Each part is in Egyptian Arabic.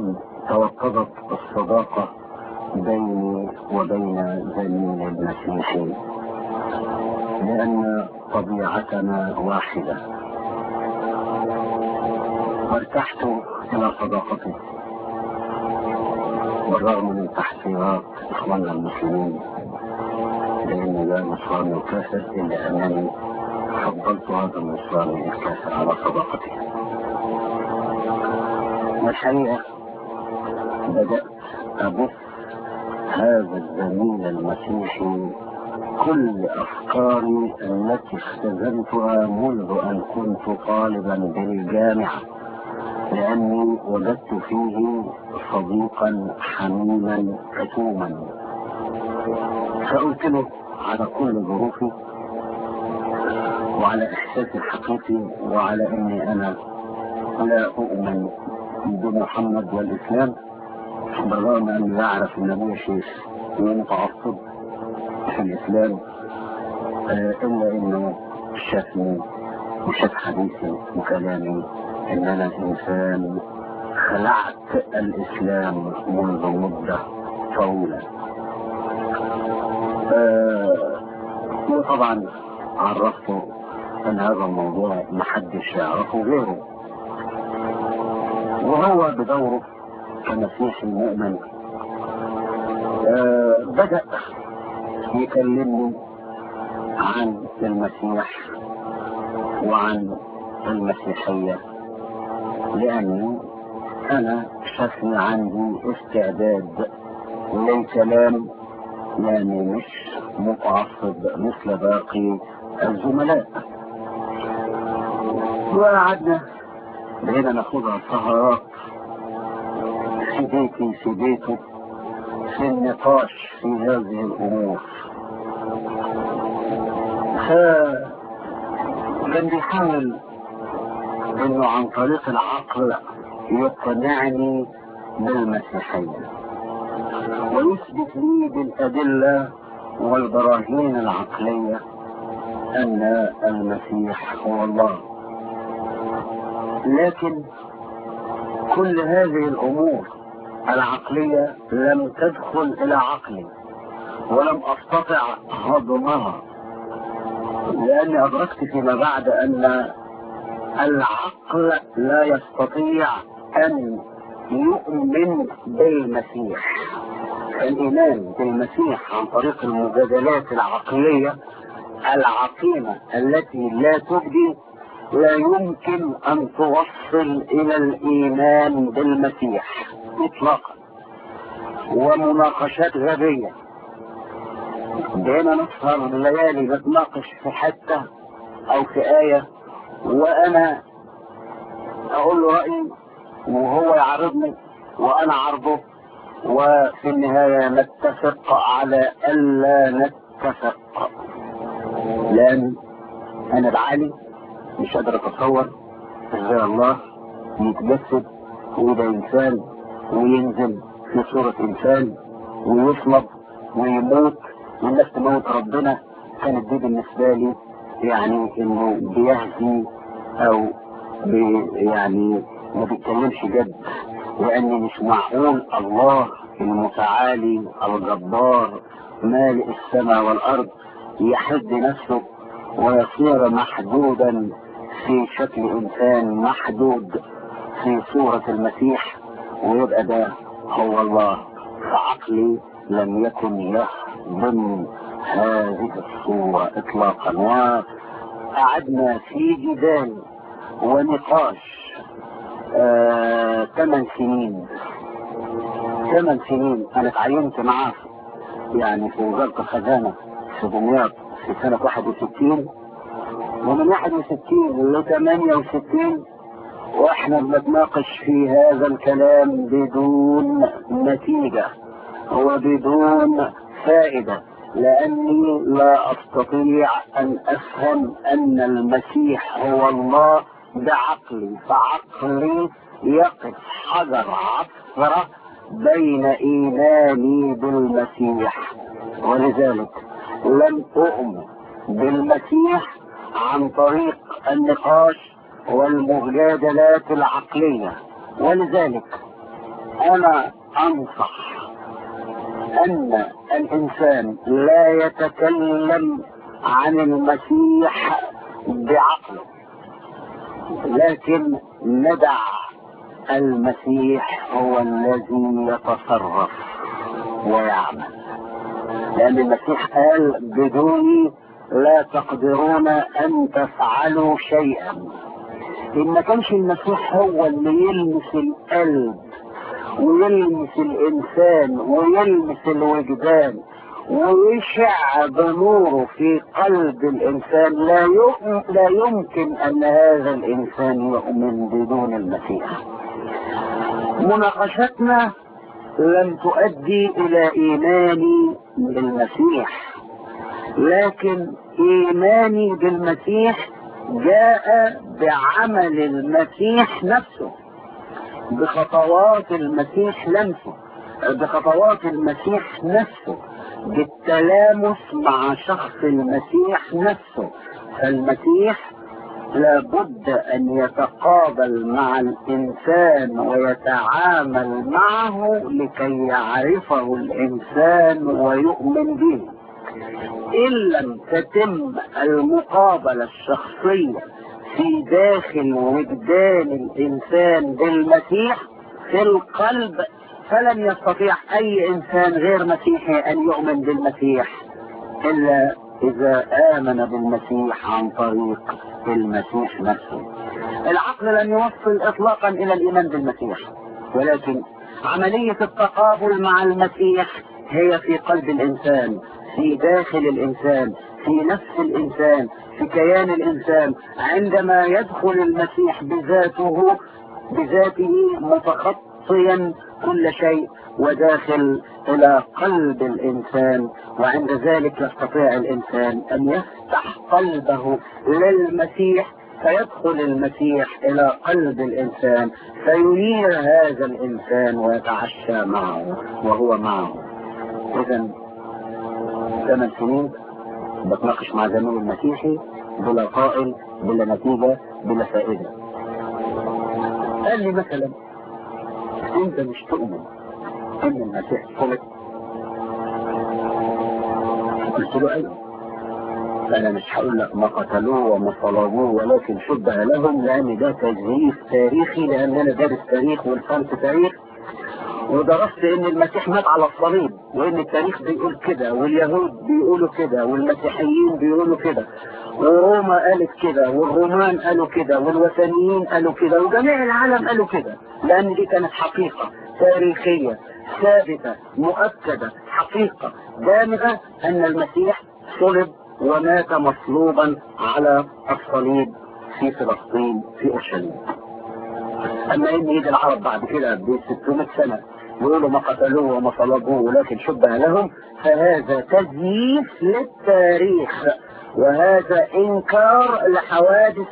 يوم توطدت الصداقة بيني وبين زميل المسيحي لأن طبيعتنا واحدة وارتحت إلى صداقته بالرغم من تحذيرات إخواننا المسلمين لأن لا نصراني كافر إلا أنني فضلت هذا النصراني الكافر على صداقته والحقيقة بدأت أبث هذا الزميل المسيحي كل أفكاري التي اختزنتها منذ أن كنت طالبا بالجامعة لأني وجدت فيه صديقا حميما كتوما فقلت له على كل ظروفي وعلى إحساسي الحقيقي وعلى أني أنا لا أؤمن بمحمد والإسلام بالرغم أني لا أعرف أن أبويا شيخ ومتعصب في الإسلام آه إلا أنه شافني وشاف حديثي وكلامي أن أنا إنسان خلعت الإسلام منذ مدة طويلة آه وطبعا عرفته أن هذا الموضوع محدش يعرفه غيره وهو بدوره كمسيحي مؤمن آه بدأ يكلمني عن المسيح وعن المسيحية لأني أنا شخصي عندي استعداد للكلام يعني مش متعصب مثل باقي الزملاء وقعدنا بقينا ناخدها سهرات في بيتي في بيته في النقاش في هذه الأمور فكان بيحاول انه عن طريق العقل يقنعني بالمسيحية ويثبت لي بالأدلة والبراهين العقلية أن المسيح هو الله لكن كل هذه الأمور العقلية لم تدخل إلى عقلي ولم أستطع هضمها لأني أدركت فيما بعد أن العقل لا يستطيع أن يؤمن بالمسيح الإيمان بالمسيح عن طريق المجادلات العقلية العقيمة التي لا تبدي لا يمكن أن توصل إلى الإيمان بالمسيح إطلاقا ومناقشات غبية بين نسهر الليالي نتناقش في حتة أو في آية وأنا أقول له رأيي وهو يعرضني وأنا عرضه وفي النهاية نتفق على ألا نتفق لأن أنا بعلي مش قادر أتصور إزاي الله يتجسد ويبقى إنسان وينزل في صورة إنسان ويصلب ويموت والناس تموت ربنا كانت دي بالنسبة لي يعني إنه بيهزي أو بي يعني ما بيتكلمش جد لأن مش معقول الله المتعالي الجبار مالئ السماء والأرض يحد نفسه ويصير محدودا في شكل إنسان محدود في صورة المسيح ويبقى ده هو الله فعقلي لم يكن يهضم هذه الصورة إطلاقا وقعدنا في جدال ونقاش آه، ثمان سنين ثمان سنين انا اتعينت معاه يعني في وزارة الخزانة في دمياط في سنة 61 ومن 61 ل 68 واحنا بنتناقش في هذا الكلام بدون نتيجة وبدون فائدة لاني لا استطيع ان افهم ان المسيح هو الله بعقلي فعقلي يقف حجر عثرة بين ايماني بالمسيح ولذلك لم اؤمن بالمسيح عن طريق النقاش والمجادلات العقلية ولذلك انا انصح ان الانسان لا يتكلم عن المسيح بعقله لكن ندع المسيح هو الذي يتصرف ويعمل لأن المسيح قال بدوني لا تقدرون أن تفعلوا شيئا إن ما كانش المسيح هو اللي يلمس القلب ويلمس الإنسان ويلمس الوجدان ويشع بنوره في قلب الإنسان لا لا يمكن أن هذا الإنسان يؤمن بدون المسيح مناقشتنا لم تؤدي إلى إيماني بالمسيح لكن إيماني بالمسيح جاء بعمل المسيح نفسه بخطوات المسيح نفسه بخطوات المسيح نفسه بالتلامس مع شخص المسيح نفسه فالمسيح لابد ان يتقابل مع الانسان ويتعامل معه لكي يعرفه الانسان ويؤمن به ان لم تتم المقابلة الشخصية في داخل وجدان الانسان بالمسيح في القلب فلن يستطيع اي انسان غير مسيحي ان يؤمن بالمسيح الا اذا امن بالمسيح عن طريق المسيح نفسه العقل لن يوصل اطلاقا الى الايمان بالمسيح ولكن عملية التقابل مع المسيح هي في قلب الانسان في داخل الانسان في نفس الانسان في كيان الانسان عندما يدخل المسيح بذاته بذاته متخطيا كل شيء وداخل الى قلب الانسان وعند ذلك يستطيع الانسان ان يفتح قلبه للمسيح فيدخل المسيح الى قلب الانسان فينير هذا الانسان ويتعشى معه وهو معه اذا ثمان سنين بتناقش مع زميلي المسيحي بلا قائل بلا نتيجة بلا فائدة قال لي مثلا انت مش تؤمن ان المسيح صلب قلت له ايوه انا مش هقول لك ما قتلوه وما صلبوه ولكن شبه لهم لان ده تجهيز تاريخي لان انا دارس تاريخ والفرق تاريخ ودرست ان المسيح مات على الصليب وان التاريخ بيقول كده واليهود بيقولوا كده والمسيحيين بيقولوا كده وروما قالت كده والرومان قالوا كده والوثنيين قالوا كده وجميع العالم قالوا كده لان دي كانت حقيقة تاريخية ثابتة مؤكدة حقيقة دامغة ان المسيح صلب ومات مصلوبا على الصليب في فلسطين في اورشليم اما ان يجي العرب بعد كده ب 600 سنه يقولوا ما قتلوه وما صلبوه ولكن شبه لهم فهذا تزييف للتاريخ وهذا انكار لحوادث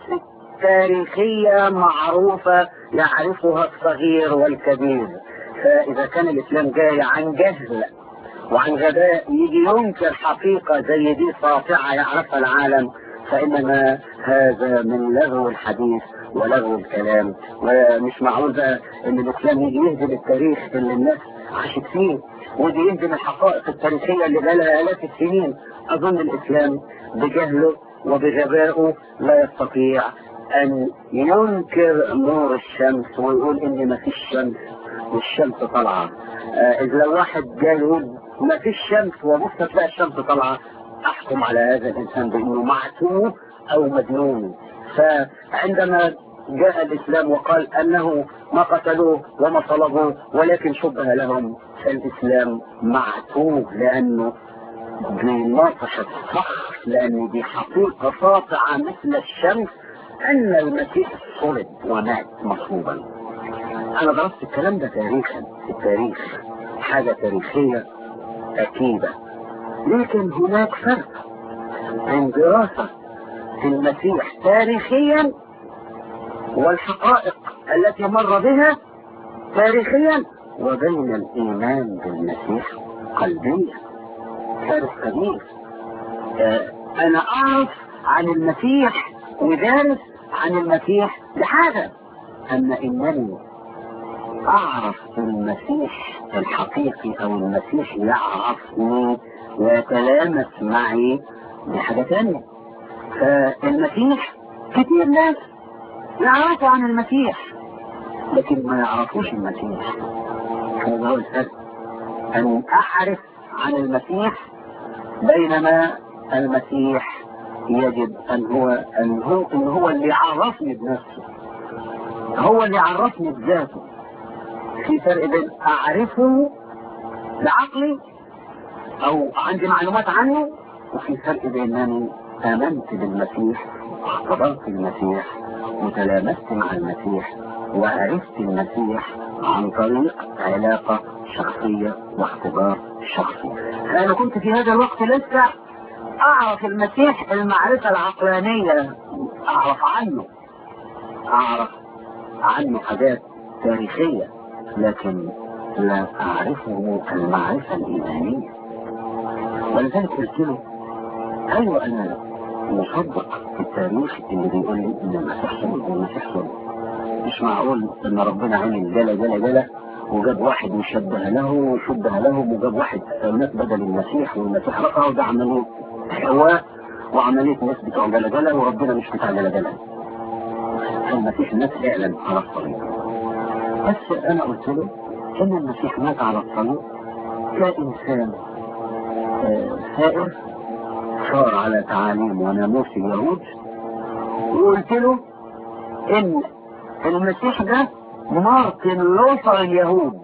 تاريخية معروفة يعرفها الصغير والكبير فإذا كان الإسلام جاي عن جهل وعن غباء يجي ينكر حقيقة زي دي ساطعة يعرفها العالم فإنما هذا من لغو الحديث ولغو الكلام ومش معقول بقى ان الاسلام يجي يهدم التاريخ اللي الناس عاشت فيه ويجي يهدم الحقائق التاريخيه اللي بقى لها الاف السنين اظن الاسلام بجهله وبغبائه لا يستطيع ان ينكر نور الشمس ويقول ان ما فيش شمس والشمس طالعه آه اذا لو واحد جاي يقول ما فيش شمس وبص تلاقي الشمس طالعه احكم على هذا الانسان بانه معتوه او مجنون فعندما جاء الإسلام وقال أنه ما قتلوه وما صلبوه ولكن شبه لهم فالإسلام معتوه لأنه بناطح الصخر لأن دي حقيقة ساطعة مثل الشمس أن المسيح صلب ومات مصلوبا أنا درست الكلام ده تاريخا في التاريخ حاجة تاريخية أكيدة لكن هناك فرق بين دراسة في المسيح تاريخيا والحقائق التي مر بها تاريخيا وبين الإيمان بالمسيح قلبيا فارق كبير آه أنا أعرف عن المسيح ودارس عن المسيح بحاجة أما إنني اعرف المسيح الحقيقي او المسيح يعرفني ويتلامس معي دي حاجة تانية فالمسيح كتير ناس يعرفوا عن المسيح لكن ما يعرفوش المسيح هذا هو الفرق ان اعرف عن المسيح بينما المسيح يجب ان هو ان هو, إن هو اللي يعرفني بنفسه هو اللي يعرفني بذاته في فرق بين اعرفه بعقلي او عندي معلومات عنه وفي فرق بين انني امنت بالمسيح واختبرت المسيح وتلامست مع المسيح وعرفت المسيح عن طريق علاقة شخصية واختبار شخصي انا كنت في هذا الوقت لسه اعرف المسيح المعرفة العقلانية اعرف عنه اعرف عنه حاجات تاريخية لكن لا اعرفه المعرفة الايمانية ولذلك قلت له ايوه انا مصدق في التاريخ اللي بيقول لي ان المسيح صلب والمسيح صلب مش معقول ان ربنا عمل جلا جلا جلا وجاب واحد وشبه له وشبه لهم وجاب واحد مات بدل المسيح والمسيح رفعه وده عمليه حواء وعمليه ناس بتوع جلا جلا وربنا مش بتاع جلا جلا فالمسيح الناس فعلا على الطريق بس انا قلت له ان المسيح مات على الطريق كإنسان سائر صار على تعاليم وناموس اليهود وقلت له ان المسيح ده مارتن لوثر اليهود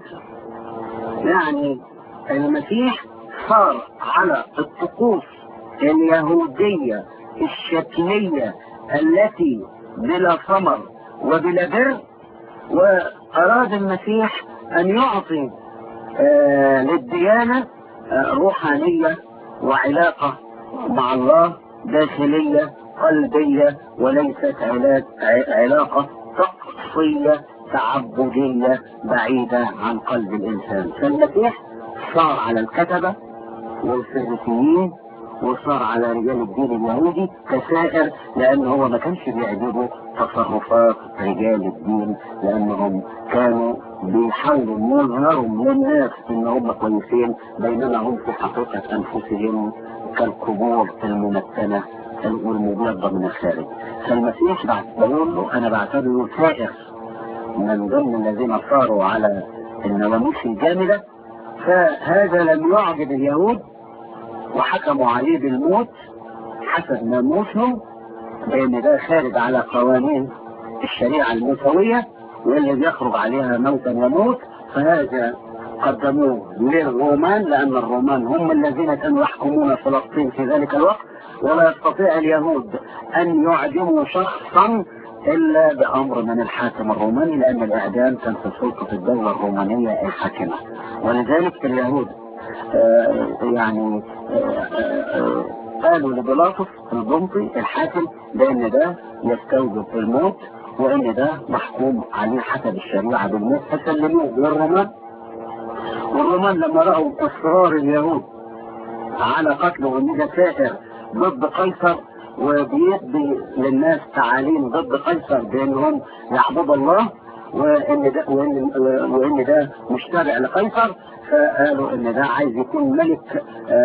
يعني المسيح صار على الطقوس اليهودية الشكلية التي بلا ثمر وبلا بر وأراد المسيح أن يعطي آه للديانة آه روحانية وعلاقة مع الله داخلية قلبية وليست علاقة طقسية تعبدية بعيدة عن قلب الإنسان فالمسيح صار على الكتبة والفريسيين وصار على رجال الدين اليهودي كسائر لأنه هو ما كانش بيعجبه تصرفات رجال الدين لأنهم كانوا بيحاولوا يظهروا للناس إن هم كويسين بينما هم في حقيقة أنفسهم كالقبور الممتنة والمبيضة من الخارج فالمسيح بقول له أنا بعتبره سائر من ضمن الذين صاروا على النواميس الجامدة فهذا لم يعجب اليهود وحكموا عليه بالموت حسب ناموسهم لأن ده خارج على قوانين الشريعة الموسوية واللي بيخرج عليها موتا يموت فهذا قدموه للرومان لأن الرومان هم الذين كانوا يحكمون فلسطين في ذلك الوقت ولا يستطيع اليهود أن يعدموا شخصا إلا بأمر من الحاكم الروماني لأن الإعدام كان في سلطة الدولة الرومانية الحاكمة ولذلك اليهود آه يعني آه آه قالوا لبيلاطس البنطي الحاكم بأن ده يستوجب الموت وأن ده محكوم عليه حسب الشريعة بالموت فسلموه للرومان والرومان لما رأوا إصرار اليهود على قتله ان ده سائر ضد قيصر وبيدي للناس تعاليم ضد قيصر بانهم يعبدوا الله وان ده وان وان ده مشترع لقيصر فقالوا ان ده عايز يكون ملك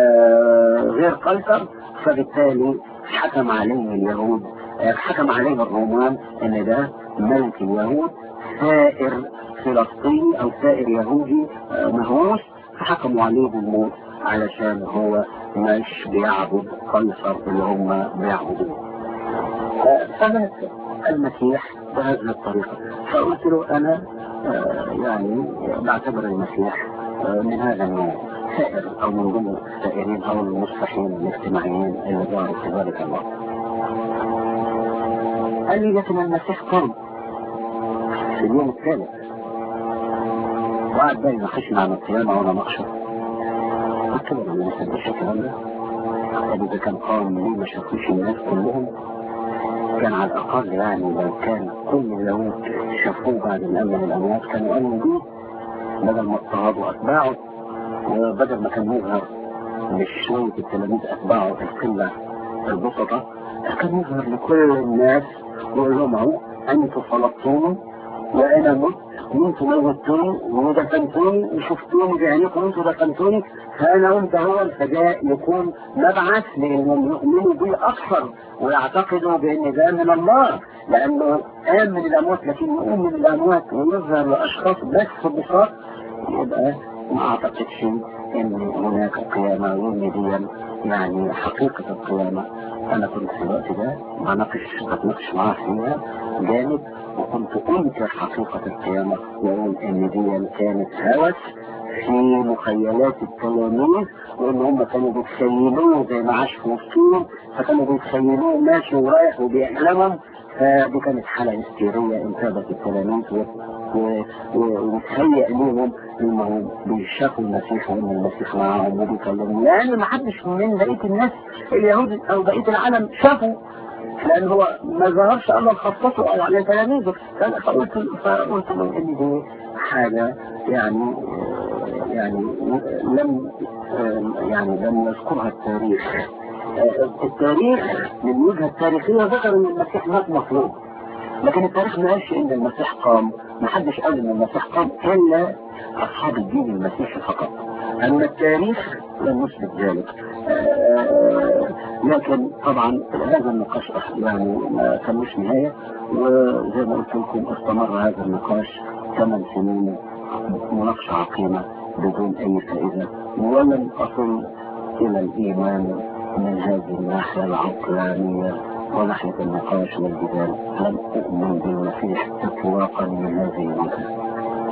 آه غير قيصر فبالتالي حكم عليه اليهود حكم عليه الرومان ان ده ملك اليهود سائر فلسطيني او سائر يهودي آه مهووس فحكموا عليه بالموت علشان هو مش بيعبد قيصر اللي هم بيعبدوه فمات المسيح بهذه الطريقة فقلت له أنا آه يعني بعتبر المسيح آه من هذا النوع سائر أو من ضمن السائرين أو المصلحين الاجتماعيين اللي ظهروا في ذلك الوقت قال لي لكن المسيح قام في اليوم الثالث وقعد بقى يناقشني عن القيامة وأنا مقشر قلت له أنا ما صدقش الكلام ده طب إذا كان قام ليه ما شافوش الناس كلهم كان على الأقل يعني لو كان كل اليهود شافوه بعد الأمن من الأموات كانوا قالوا بيه بدل ما اضطهادوا أتباعه وبدل ما كان يظهر مش شوية التلاميذ أتباعه القلة البسطة كان يظهر لكل الناس ويقول لهم أهو أنتوا طلبتوني وأنا مت وانتوا موتوني ودفنتوني وشفتوني بعينيكم وانتوا دفنتوني فانا وانت هو الفداء يكون مبعث لانهم يؤمنوا بي اكثر ويعتقدوا بان ده من الله لانه قام من الاموات لكن يقوم من الاموات ويظهر لاشخاص بس بصار يبقى ما اعتقدش ان هناك قيامة وان دي يعني حقيقة القيامة انا كنت في الوقت ده بناقش بتناقش معاه فيها جامد وكنت انكر حقيقة القيامة واقول ان دي كانت هوس في مخيلات التلاميذ وان هم كانوا بيتخيلوه زي ما عاش في وسطهم فكانوا بيتخيلوه ماشي ورايح وبيحلمهم فدي كانت حالة هستيرية انتابت التلاميذ ومتهيأ ليهم انهم بيشافوا المسيح وان المسيح معاهم وبيكلموا لان ما حدش من بقية الناس اليهود او بقية العالم شافوا لان هو ما ظهرش الا خصصه او على تلاميذه فقلت فقلت له ان دي حاجة يعني يعني لم يعني لم يذكرها التاريخ التاريخ من وجهة تاريخية ذكر ان المسيح مات مطلوب لكن التاريخ ما قالش ان المسيح قام ما حدش قال ان المسيح قام الا اصحاب الدين المسيحي فقط اما التاريخ لم يثبت ذلك لكن طبعا هذا النقاش يعني ما كانش نهاية وزي ما قلت لكم استمر هذا النقاش ثمان سنين مناقشة عقيمة بدون اي فائدة ولم اصل الى الايمان من هذه الناحية العقلانية وناحية النقاش والجدال لم أؤمن بالمسيح إطلاقا من هذه الوجهة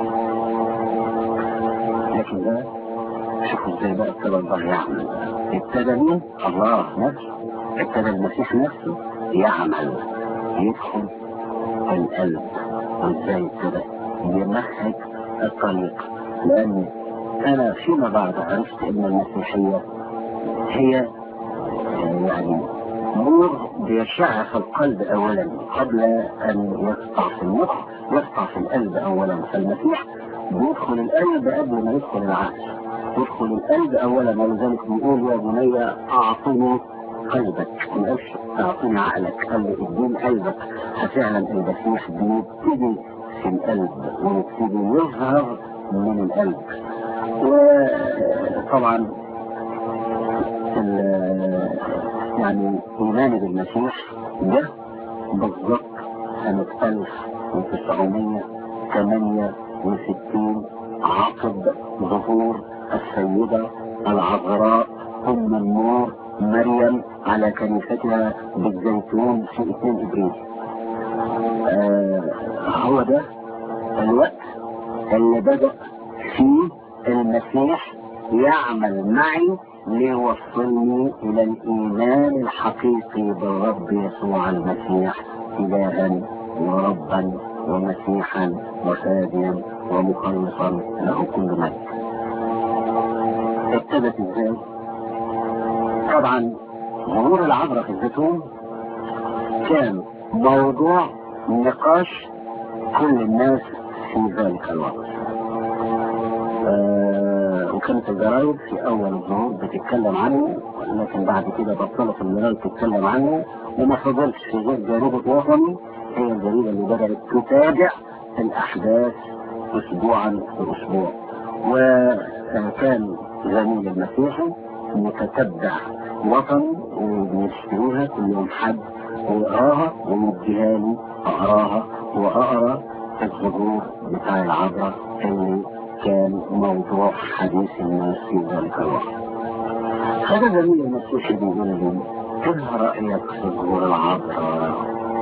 لكن ده شوفوا ازاي بقى ابتدى الله يعمل ابتدى مين؟ الله نفسه ابتدى المسيح نفسه يعمل يدخل القلب وازاي ابتدى يمهد الطريق لان انا فيما بعد عرفت ان المسيحية هي يعني نور بيشع في القلب اولا قبل ان يسطع في المخ يسطع في القلب اولا فالمسيح بيدخل القلب قبل ما يدخل العقل يدخل القلب اولا ولذلك بيقول يا بني اعطني قلبك ما قالش اعطني عقلك قال لي اديني قلبك ففعلا المسيح بيبتدي في القلب ويبتدي يظهر من القلب وطبعا يعني إيماني بالمسيح ده بالضبط سنة 1968 عقب ظهور السيدة العذراء أم النور مريم على كنيستها بالزيتون في 2 ابريل آه هو ده الوقت اللي بدأ فيه المسيح يعمل معي ليوصلني إلى الإيمان الحقيقي بالرب يسوع المسيح إلها وربا ومسيحا وفاديا ومخلصا له كل مجد ابتدت ازاي؟ طبعا ظهور العبرة في الزيتون كان موضوع نقاش كل الناس في ذلك الوقت آه وكانت الجرايد في اول الظهور بتتكلم عنه لكن بعد كده بطلت الجرايد تتكلم عنه وما فضلش في غير جريدة وطني هي الجريدة اللي بدأت تتابع الاحداث اسبوعا في اسبوع وكان زميل المسيحي متتبع وطني وبيشتروها كل يوم حد ويقراها ويديها لي اقراها واقرا الظهور بتاع العبرة اللي كان موضوع حديث الناس في ذلك الوقت هذا زميل المسيحي بيقول لي ايه رأيك في ظهور العبرة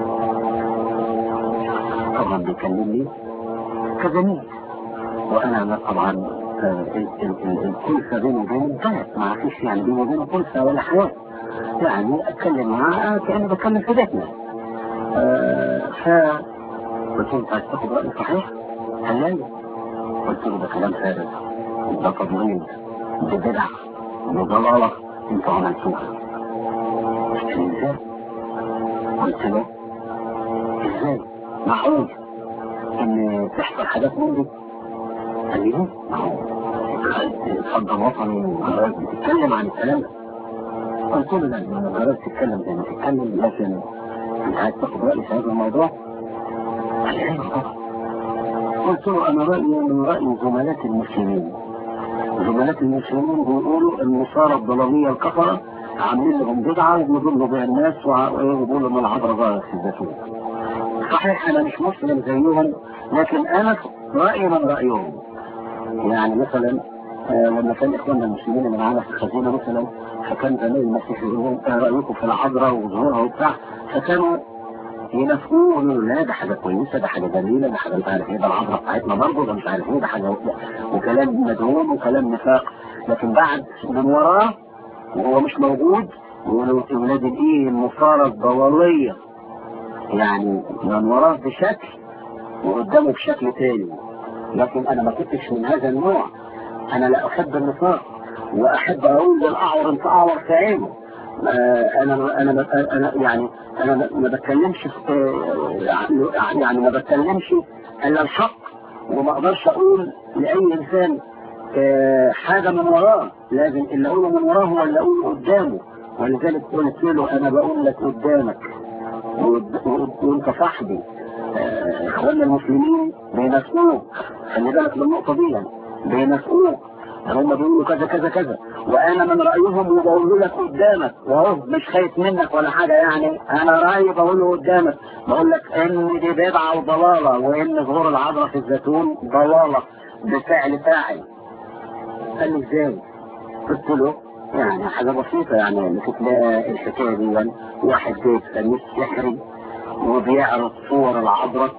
طبعا بيكلمني كزميل وانا طبعا الكلفة بيني وبينه انتهت ما فيش يعني بيني وبينه كلفة ولا حياة يعني اتكلم معاه كأني بتكلم في بيتنا ف قلت له عايز تاخد رأيي صحيح؟ قال لي قلت له ده كلام فارغ ده تضليل ده بدع ده ضلالة انتوا عملتوها ازاي؟ قلت له ازاي؟ معقول ان تحصل حاجات من دي؟ قال لي ما هو اتفضل وطني بتتكلم عن الكلام ده قلت له لا ما جربت تتكلم زي ما تتكلم لكن انت عايز تاخد رأيي في هذا الموضوع؟ قال لي ايوه طبعا قلت له انا رايي من راي زملاء المسلمين زملاء المسلمين بيقولوا النصارى الضلاليه الكفره عاملين لهم بدعه وبيضلوا بها الناس ويقولوا ان العذراء ظهرت في الزيتون صحيح انا مش مسلم زيهم لكن انا رايي من رايهم يعني مثلا آه لما كان اخواننا المسلمين اللي معانا في الخزينه مثلا فكان زمان المسيح يقول لهم ايه رايكم في العذراء وظهورها وبتاع فكانوا ينافقوه يقولوا لا ده حاجه كويسه ده حاجه جميله ده حاجه مش عارف ايه ده العذراء بتاعتنا برضه ده مش عارف ايه ده حاجه وكلام مدهون وكلام نفاق لكن بعد من وراه وهو مش موجود يقولوا اولاد الايه النصارى الضلاليه يعني من وراه بشكل وقدامه بشكل تاني لكن انا ما كنتش من هذا النوع انا لا احب النفاق واحب اقول للاعور انت اعور في عينه انا انا انا يعني انا ما بتكلمش يعني ما بتكلمش الا الحق وما اقدرش اقول لاي انسان حاجه من وراه لازم اللي اقوله من وراه هو اللي اقوله قدامه ولذلك قلت له انا بقول لك قدامك وانت صاحبي اخواننا المسلمين بينافقوك خلي بالك من النقطه دي يعني بينافقوك هم بيقولوا كذا كذا كذا وانا من رايهم وبقول لك قدامك وهو مش خايف منك ولا حاجه يعني انا رايي بقوله قدامك بقول لك ان دي بدعه وضلاله وان ظهور العذراء في الزيتون ضلاله بفعل فاعل قال لي ازاي؟ قلت له يعني حاجه بسيطه يعني اللي تلاقي الحكايه دي واحد جايب قميص سحري وبيعرض صور العذراء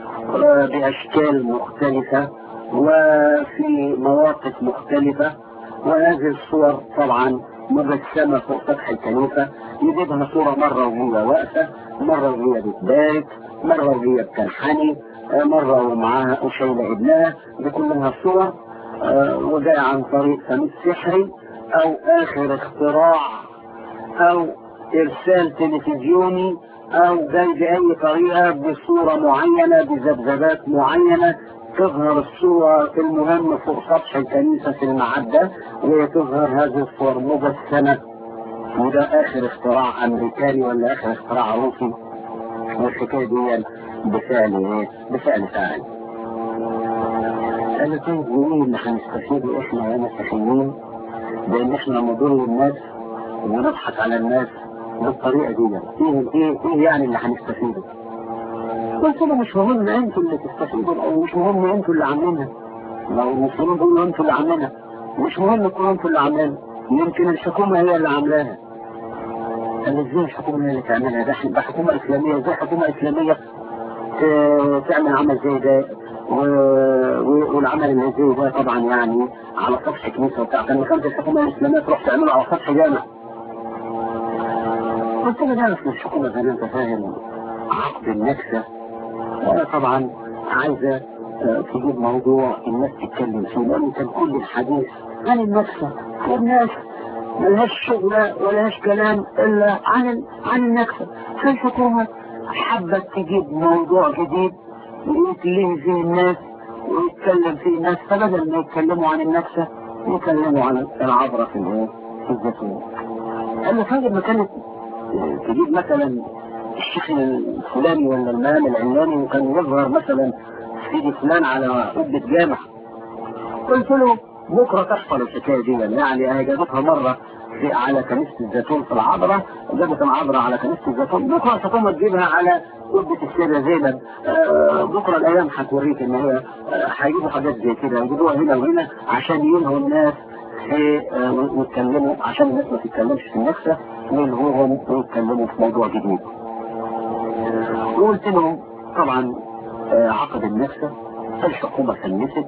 باشكال مختلفه وفي مواقف مختلفة وهذه الصور طبعا مجسمة فوق سطح الكنيسة يجيبها صورة مرة وهي واقفة مرة وهي بتبارك مرة وهي بتنحني مرة ومعاها وشايلة ابنها دي كلها صور وده عن طريق خميس سحري او اخر اختراع او ارسال تلفزيوني او جاي باي طريقة بصورة معينة بذبذبات معينة تظهر الصورة المهم فوق سطح الكنيسة في المعدة وتظهر هذه الصور مجسمة وده آخر اختراع أمريكاني ولا آخر اختراع روسي والحكاية دي بفعل إيه؟ بفعل فاعل. أنا طيب إيه اللي هنستفيده إحنا يا مسيحيين بإن إحنا نضر الناس ونضحك على الناس بالطريقة دي إيه إيه إيه يعني اللي هنستفيده؟ قلت له مش مهم انتوا اللي تستفيدوا او مش مهم انتوا اللي عاملينها لو المسلمين بيقولوا انتوا اللي عاملينها مش مهم تكونوا انتوا اللي عاملينها يمكن الحكومه هي اللي عاملاها قال ازاي الحكومه هي اللي تعملها ده ده حكومه اسلاميه ازاي حكومه اسلاميه تعمل عمل زي ده والعمل اللي زي ده طبعا يعني على سطح كنيسه وبتاع كان كانت الحكومه الاسلاميه تروح تعمله على سطح جامع قلت له ده مش الحكومه زي ما انت فاهم عقد النكسه طبعا عايزة تجيب موضوع الناس تتكلم فيه لأن كان كل الحديث عن النكسة والناس ملهاش شغلة ولهاش كلام إلا عن عن النكسة فالحكومة حبت تجيب موضوع جديد ويتلم فيه الناس ويتكلم فيه الناس فبدل ما يتكلموا عن النكسة يتكلموا عن العبرة في الايه؟ في الزيتون. قال له طيب ما كانت تجيب مثلا الشيخ الفلاني ولا الإمام العلاني وكان يظهر مثلا سيدي فلان على قبة جامع قلت له بكرة تحصل الحكاية دي يعني أنا جابتها مرة في على كنيسة الزيتون في العذراء جابت العذراء على كنيسة الزيتون بكرة تقوم تجيبها على قبة السيدة زينب آه بكرة الأيام هتوريك إن هي هيجيبوا حاجات زي كده يجيبوها هنا وهنا عشان ينهوا الناس في آه ويتكلموا عشان الناس ما تتكلمش في النكسة ويلهوهم ويتكلموا في موضوع جديد. وقلت له طبعا عقد النكسة الحكومة فلست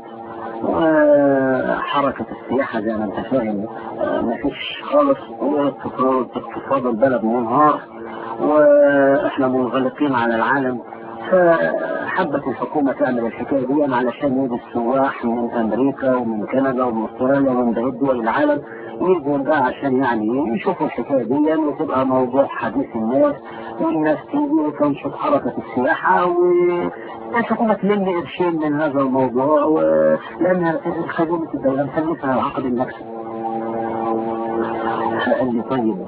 وحركة السياحة زي ما انت فاهم مفيش خالص واقتصاد البلد منهار واحنا منغلقين على العالم فحبت الحكومة تعمل الحكاية دي علشان يجي السواح من امريكا ومن كندا ومن استراليا ومن بقية دول العالم يجوا بقى عشان يعني يشوفوا الحكاية دي وتبقى موضوع حديث الناس والناس تيجي وتنشط حركة السياحة والحكومة تلم قرشين من هذا الموضوع لأن خدمة الدولة مسلفها عقد النكسة فقال لي طيب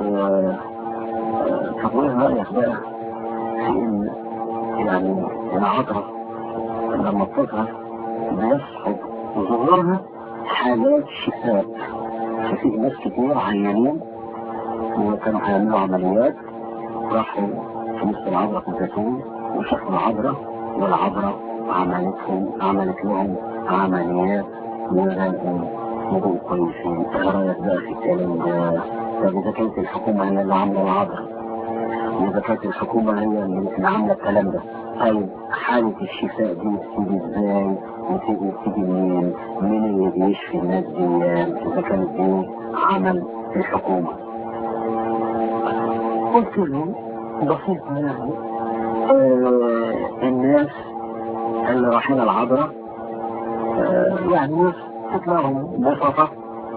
طب وايه رأيك بقى في ان يعني العذراء لما بتظهر بيصحب ظهورها حالات شفاء ففي ناس كتير عيانين وكانوا هيعملوا عمليات راحوا في نص العذراء في الزيتون وشافوا العذراء والعذراء عملتهم عملت لهم عمليات ورقوا وبقوا كويسين ايه رايك بقى في الكلام ده طب اذا كانت الحكومه هي اللي عامله العذراء واذا كانت الحكومه هي اللي عامله الكلام ده طيب حالة الشفاء دي بتيجي ازاي وتيجي بتيجي منين مين اللي بيشفي الناس دي اذا كانت دي عمل الحكومة قلت له بسيطة يعني آه الناس اللي رايحين العذراء آه يعني ناس تطلعهم بسطة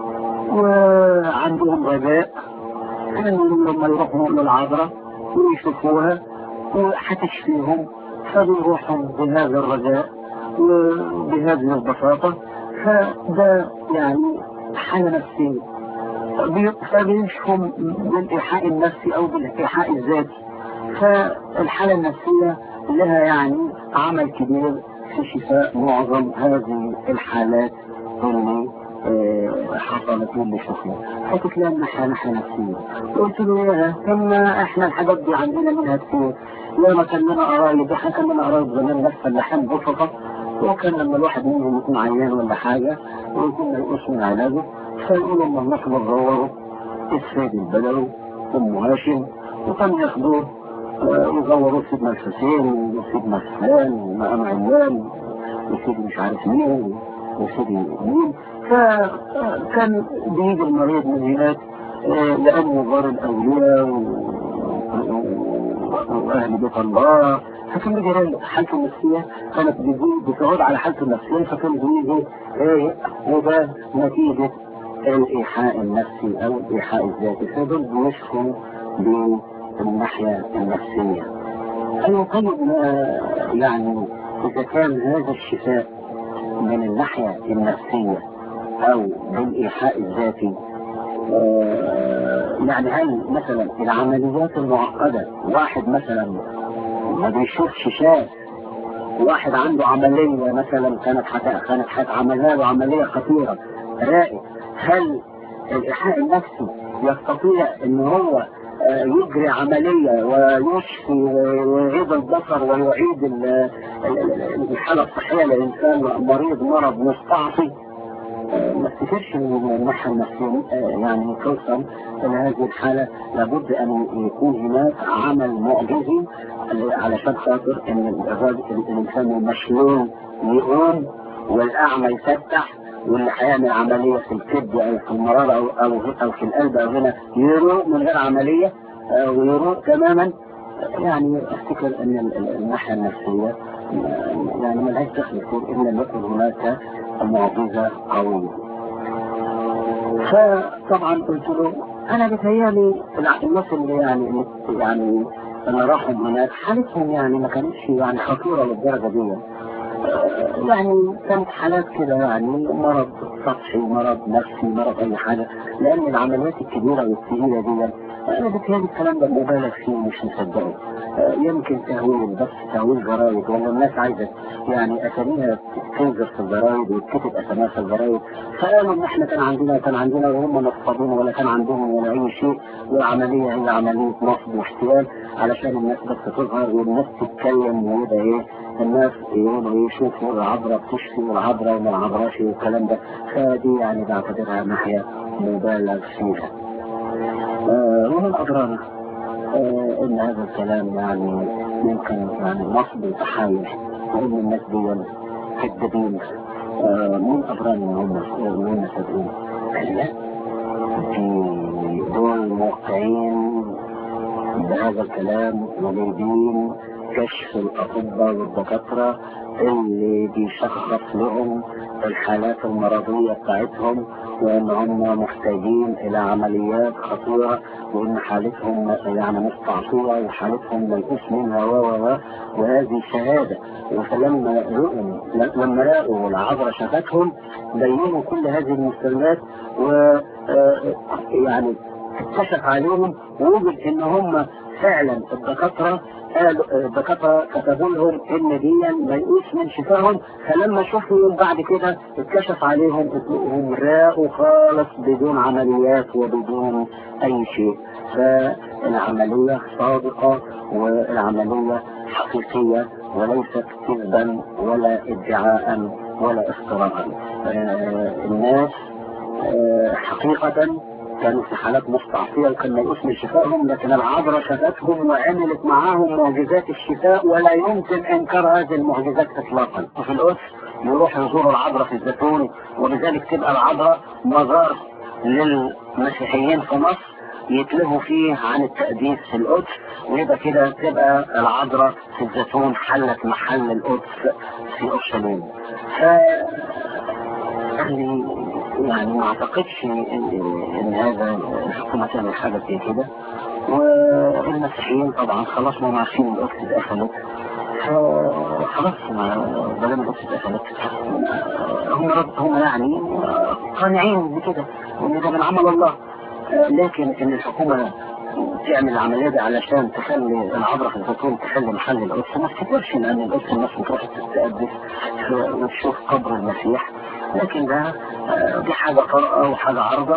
وعندهم رجاء انه لما يروحوا للعذراء ويشوفوها وحتشفيهم فبيروحوا بهذا الرجاء وبهذه البساطة فده يعني حالة نفسية فبيشفوا بالإيحاء النفسي أو بالإيحاء الذاتي فالحالة النفسية لها يعني عمل كبير في شفاء معظم هذه الحالات اللي حصلت اللي شفنا حكت لي انها ناحية نفسية قلت له يا ثم احنا الحاجات دي عندنا منها كتير لما كان لنا قرايب احنا كان لنا قرايب زمان ناس فلاحين بسطة وكان لما الواحد منهم يكون عيان ولا حاجة ويكون ما يقوش من علاجه فيقولوا لما الناس بتدوروا السيد البدوي ام هاشم وكان ياخدوه يدوروا سيدنا الحسين وسيدنا فلان ومقام علان وسيد مش عارف مين وسيدي مين فكان بيجي المريض من هناك لأنه زار الأولياء وأهل بيت الله فكان بيجي حالته النفسية كانت بتعود على حالته النفسية فكان بيجي ايه وده نتيجة الإيحاء النفسي أو الإيحاء الذاتي فدول بيشفوا بالناحية النفسية أيوة طيب يعني إذا كان هذا الشفاء من الناحية النفسية أو بالإيحاء الذاتي يعني هل مثلا العمليات المعقدة واحد مثلا ما بيشوفش شاف واحد عنده عملية مثلا كانت حتى كانت هتعملها له عملية خطيرة رائع هل الإيحاء النفسي يستطيع ان هو يجري عملية ويشفي ويعيد البصر ويعيد الحالة الصحية للإنسان مريض مرض مستعصي ما افتكرش ان الناحية النفسية يعني توصل الى هذه الحالة لابد ان يكون هناك عمل معجزي علشان خاطر ان الانسان المشلول يقوم والاعمى يفتح واللي هيعمل عملية في الكبد او في المرارة او او, أو في القلب او هنا يروق من غير عملية ويروق تماما يعني افتكر ان الناحية النفسية يعني ملهاش دخل الا ان يكون هناك معجزة قوية فطبعا قلت له انا بتهيالي الناس اللي يعني يعني انا راحوا هناك حالتهم يعني ما كانتش يعني خطيرة للدرجة دي يعني كانت حالات كده يعني مرض سطحي مرض نفسي مرض اي حاجة لان العمليات الكبيرة والثقيلة دي انا بتهيالي الكلام ده مبالغ فيه مش مصدقه يمكن تهويل بس تهويل جرايد ولا الناس عايزة يعني اساميها تنزل في الجرايد وتكتب اساميها في الجرايد فقالوا ان احنا كان عندنا كان عندنا وهم نصابين ولا كان عندهم ولا اي شيء والعملية هي عملية نصب واحتيال علشان الناس بس تظهر والناس تتكلم ويبقى ايه الناس يقولوا يشوفوا العبرة بتشفي والعبرة وما العبرش والكلام ده فدي يعني بعتبرها ناحية مبالغ فيها آه ومن أضرارها آه إن هذا الكلام يعني ممكن يعني نصب وتحايل وإن الناس دي كذابين آه من أضرار إن هم إن هم صادقين لا في دول موقعين بهذا الكلام وليدين كشف الأطباء والدكاترة اللي بيشخص لهم الحالات المرضية بتاعتهم وإن هم محتاجين إلى عمليات خطيرة وإن حالتهم يعني مستعصية وحالتهم ميؤوس منها و و وهذه شهادة فلما لقوا لما لقوا العذراء شفتهم بينوا كل هذه المستندات و يعني اتكشف عليهم ووجد ان هم فعلا الدكاترة قالوا الدكاترة كتبوا لهم ان دي ميؤوس من شفاهم فلما شافوا بعد كده اتكشف عليهم هم راقوا خالص بدون عمليات وبدون اي شيء فالعملية صادقة والعملية حقيقية وليست كذبا ولا ادعاء ولا افتراء آه الناس آه حقيقة كانوا في حالات مستعصية وكان ميؤوس من شفائهم لكن العذراء شفتهم وعملت معاهم معجزات الشفاء ولا يمكن انكار هذه المعجزات اطلاقا وفي القدس يروح يزور العذراء في الزيتون ولذلك تبقى العذراء مزار للمسيحيين في مصر يتلهوا فيه عن التقديس في القدس ويبقى كده تبقى العذراء في الزيتون حلت محل القدس في اورشليم ف يعني ما اعتقدش ان, إن هذا الحكومة تعمل حاجة زي كده والمسيحيين طبعا خلاص ما عارفين القدس اتقفلت خلاص ما بلد القدس اتقفلت هم هم يعني قانعين بكده وان ده من عمل الله لكن ان الحكومة تعمل العملية دي علشان تخلي العبرة في الزيتون تخلي محل القدس ما افتكرش ان القدس الناس بتروح تتقدس وتشوف قبر المسيح لكن ده دي حاجة طارئة وحاجة عارضة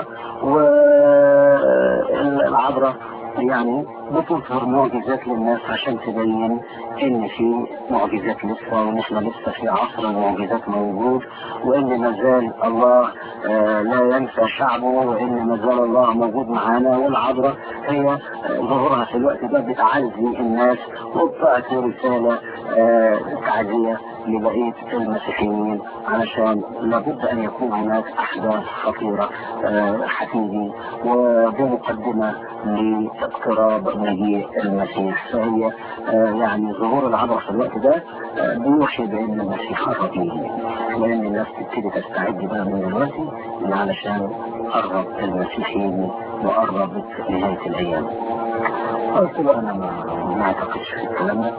والعبرة يعني بتظهر معجزات للناس عشان تبين ان في معجزات لسه وان احنا لسه في عصر المعجزات موجود وان ما زال الله آه لا ينسى شعبه وان ما زال الله موجود معانا والعبرة هي ظهورها في الوقت ده بتعزي الناس وبتعطي رسالة آه تعزية لبقية المسيحيين علشان لابد ان يكون هناك احداث خطيرة آه هتيجي وبمقدمة لاقتراب مجيء المسيح فهي آه يعني ظهور العبر في الوقت ده آه بيوحي بان المسيح قرب يجي وان الناس تبتدي تستعد بقى من دلوقتي علشان قرب المسيحيين وقربت نهاية الايام قلت له انا ما, ما اعتقدش في الكلام ده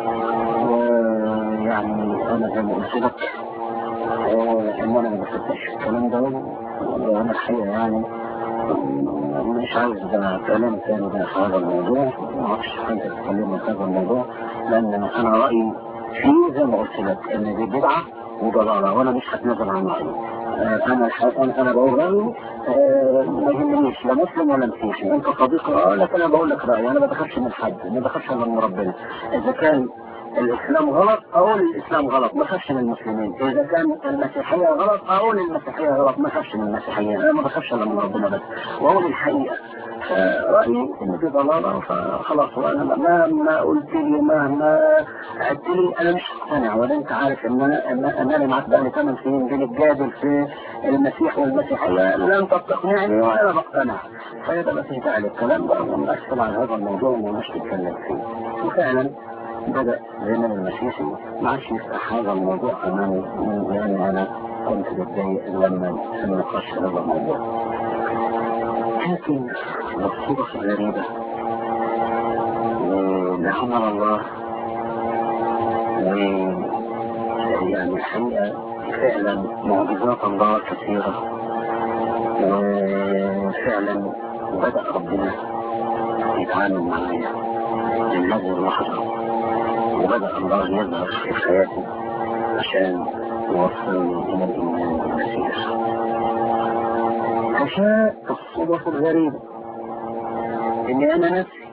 ويعني انا زي ما قلت لك ان انا ما بصدقش الكلام ده وانا الحقيقه يعني مش عاوز ده كلام تاني ده في هذا الموضوع ما اعرفش حاجه تتكلم في هذا الموضوع لان انا رايي فيه زي ما قلت لك ان دي بدعه وضلاله وانا مش هتنازل عن رايي انا انا انا بقول رايي ما يهمنيش لا مسلم ولا مسيحي انت صديقي اه لكن انا بقول لك رايي انا ما بخافش من حد ما بخافش الا من ربنا اذا كان الاسلام غلط اقول الاسلام غلط ما خافش من المسلمين اذا كان المسيحيه غلط اقول المسيحيه غلط ما خافش من المسيحيين انا ما بخافش الا من ربنا بس واقول الحقيقه رايي ان في ضلاله فخلاص وانا مهما قلت لي مهما عدت لي انا مش مقتنع ولا انت عارف ان انا ان انا معاك بقى لي 8 سنين بنتجادل في المسيح والمسيحيه لم انت بتقنعني وانا بقتنع فيبقى ما فيش داعي للكلام ده ونقفل على هذا الموضوع وما نتكلم فيه وفعلا بدأ زمن المسيحي ما عادش يفتح هذا الموضوع أمامي لأن أنا كنت بتضايق لما النقاش في هذا الموضوع لكن الصدف الغريبة لعمل الله و يعني الحقيقة فعلا معجزات الله كثيرة وفعلا بدأ ربنا يتعامل معايا من هذه اللحظة وبدأ الله يظهر في حياتي عشان يوصلني إلى الإيمان بالمسيح عشان الصدف الغريبة إني أنا نفسي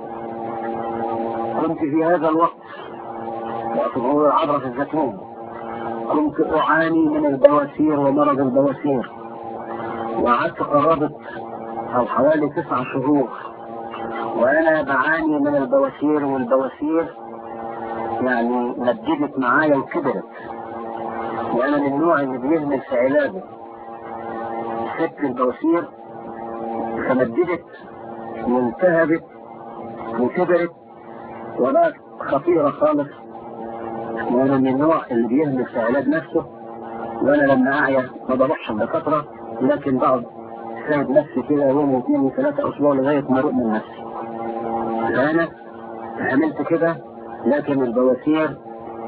كنت في هذا الوقت وقت ظهور العبرة في الزيتون كنت أعاني من البواسير ومرض البواسير وقعدت قرابة أو حوالي تسع شهور وأنا بعاني من البواسير والبواسير يعني مددت معايا وكبرت وانا من النوع اللي بيهمل في علاجه سبت البواسير فمددت والتهبت وكبرت وبقت خطيرة خالص وانا من النوع اللي بيهمل في علاج نفسه وانا لما اعيا ما بروحش الدكاترة لكن بقعد ساعد نفسي كده يوم واثنين وثلاثة اسبوع لغاية ما اروق من نفسي فانا عملت كده لكن البواسير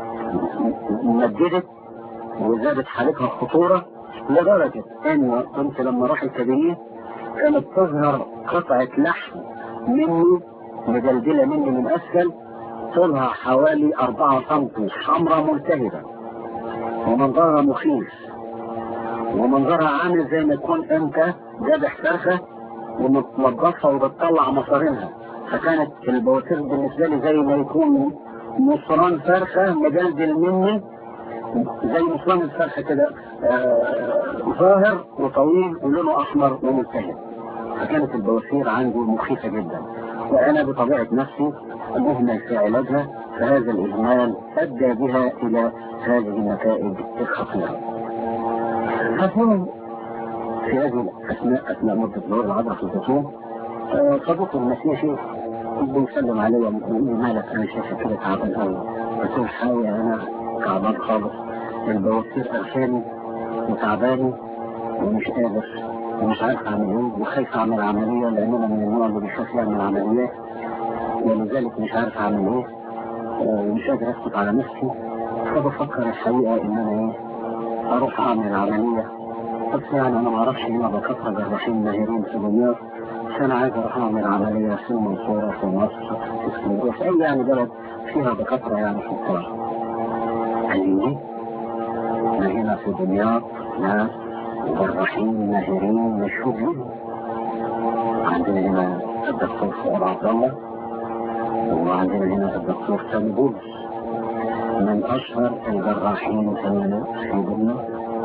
مددت وزادت حالتها خطورة لدرجة ان كنت لما راح الكبيرين كانت تظهر قطعة لحم مني مجلجلة مني من أسفل طولها حوالي أربعة سنتي حمراء ملتهبة ومنظرها مخيف ومنظرها عامل زي ما يكون انت ذابح فرخة ومتنضفها وبتطلع مصارينها فكانت البواسير بالنسبة لي زي ما يكون مصران فرخة مجلجل مني زي مصران الفرخة كده آه، ظاهر وطويل ولونه أحمر وملتهب فكانت البواسير عندي مخيفة جدا وأنا بطبيعة نفسي مهمل في علاجها فهذا الإهمال أدى بها إلى هذه النتائج الخطيرة. هكون في هذه الأثناء أثناء مدة ظهور العذراء في الزيتون آه، صديقي المسيحي بيسلم علي ويقول لي مالك أنا شايفك كده تعبان قوي قلت له الحقيقة أنا تعبان خالص البواسير قرفاني وتعباني ومش قادر ومش عارف اعمل ايه وخايف اعمل عمليه لان انا من النوع اللي بيخاف يعمل عمليات ولذلك مش عارف اعمل ايه آه، ومش قادر اسكت على نفسي فبفكر الحقيقه ان انا ايه اروح اعمل عمليه بس يعني انا ما اعرفش هنا دكاتره جراحين ماهرين في دمياط فانا عايز اروح اعمل عمليه في المنصوره في مصر في اسكندريه في اي يعني بلد فيها دكاتره يعني في الطار قال لي ليه؟ احنا هنا في دمياط ناس جراحين ماهرين مشهورين عندنا هنا الدكتور فؤاد عبد الله وعندنا هنا الدكتور سامي بولس من اشهر الجراحين في في دمياط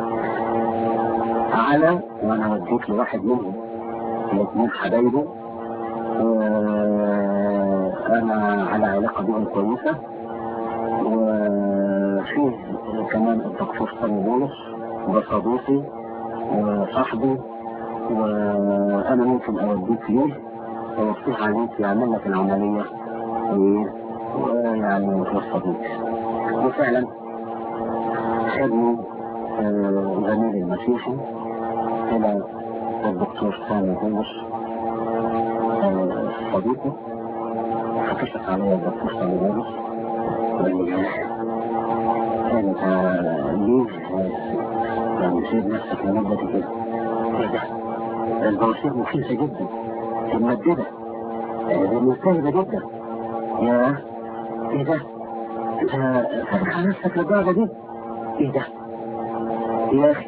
على وانا وديت لواحد منهم الاثنين حبايبه وانا على علاقه بهم كويسه وفيه كمان الدكتور سامي بولس ده صديقي وصاحبي وانا ممكن اوديك ليه ويفتح عليك يعمل لك العمليه ايه ويعني متوسط بيك وفعلا خدني آه، زميلي المسيحي الى الدكتور سامي بولس آه، صديقه فكشف علي الدكتور سامي بولس وقال لي انت ليه يعني سيب نفسك لمدة كده ايه ده البواسير مخيفة جدا ممددة آه، ملتهبة جدا يا ايه ده انت فاتح على نفسك للدرجة دي ايه ده يا اخي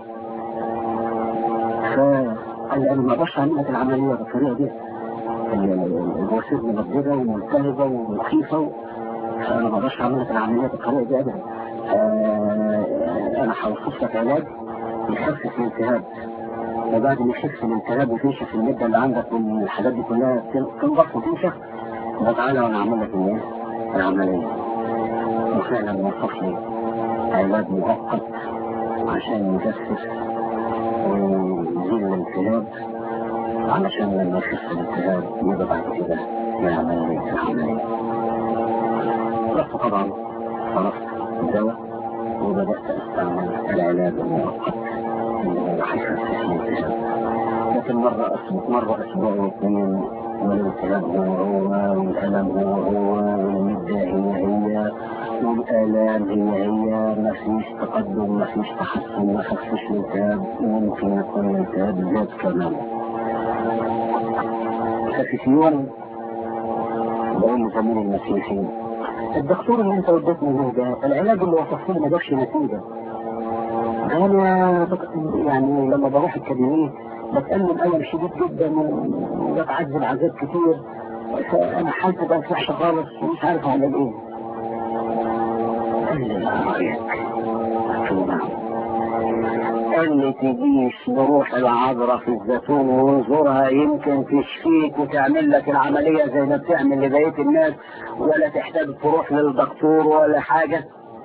فقال لي انا ما اقدرش اعمل لك العملية بالطريقة دي البواسير ممددة وملتهبة ومخيفة فانا ما اقدرش اعمل لك العملية بالطريقة دي ابدا آه، انا هوصف لك علاج يخفف الالتهاب وبعد ما يخف الالتهاب وتنشف المدة اللي عندك والحاجات دي كلها تنضف وتنشف وتعالى وانا اعمل لك الايه؟ العملية وفعلا وصف لي علاج مؤقت عشان يخفف ويزيل الالتهاب علشان لما يخف الالتهاب يبقى بعد كده يعمل لي العملية رحت طبعا صرفت الدواء وبدأت أستعمل العلاج المؤقت اللي هو هيخفف الالتهاب لكن مرة أسبوع مرة أسبوع واثنين والالتهاب هو هو والألم هو هو والمدة هي هي والآلام هي هي ما فيش تقدم ما فيش تحسن ما خفش الالتهاب ممكن يكون الالتهاب زاد كمان ففي يوم بقول لزميلي المسيحي الدكتور اللي انت وديتني له ده العلاج اللي وصفته لي ما جابش نتيجه ده انا بك- يعني لما بروح الكابينيه بتألم ألم شديد جدا وبتعذب عذاب كتير فأنا حالتي بقت وحشة خالص ومش عارف أعمل إيه. قال لي لا رأيك قلت له نعم. قال لي تجيش نروح العذراء في الزيتون ونزورها يمكن تشفيك وتعمل لك العملية زي ما بتعمل لبقية الناس ولا تحتاج تروح للدكتور ولا حاجة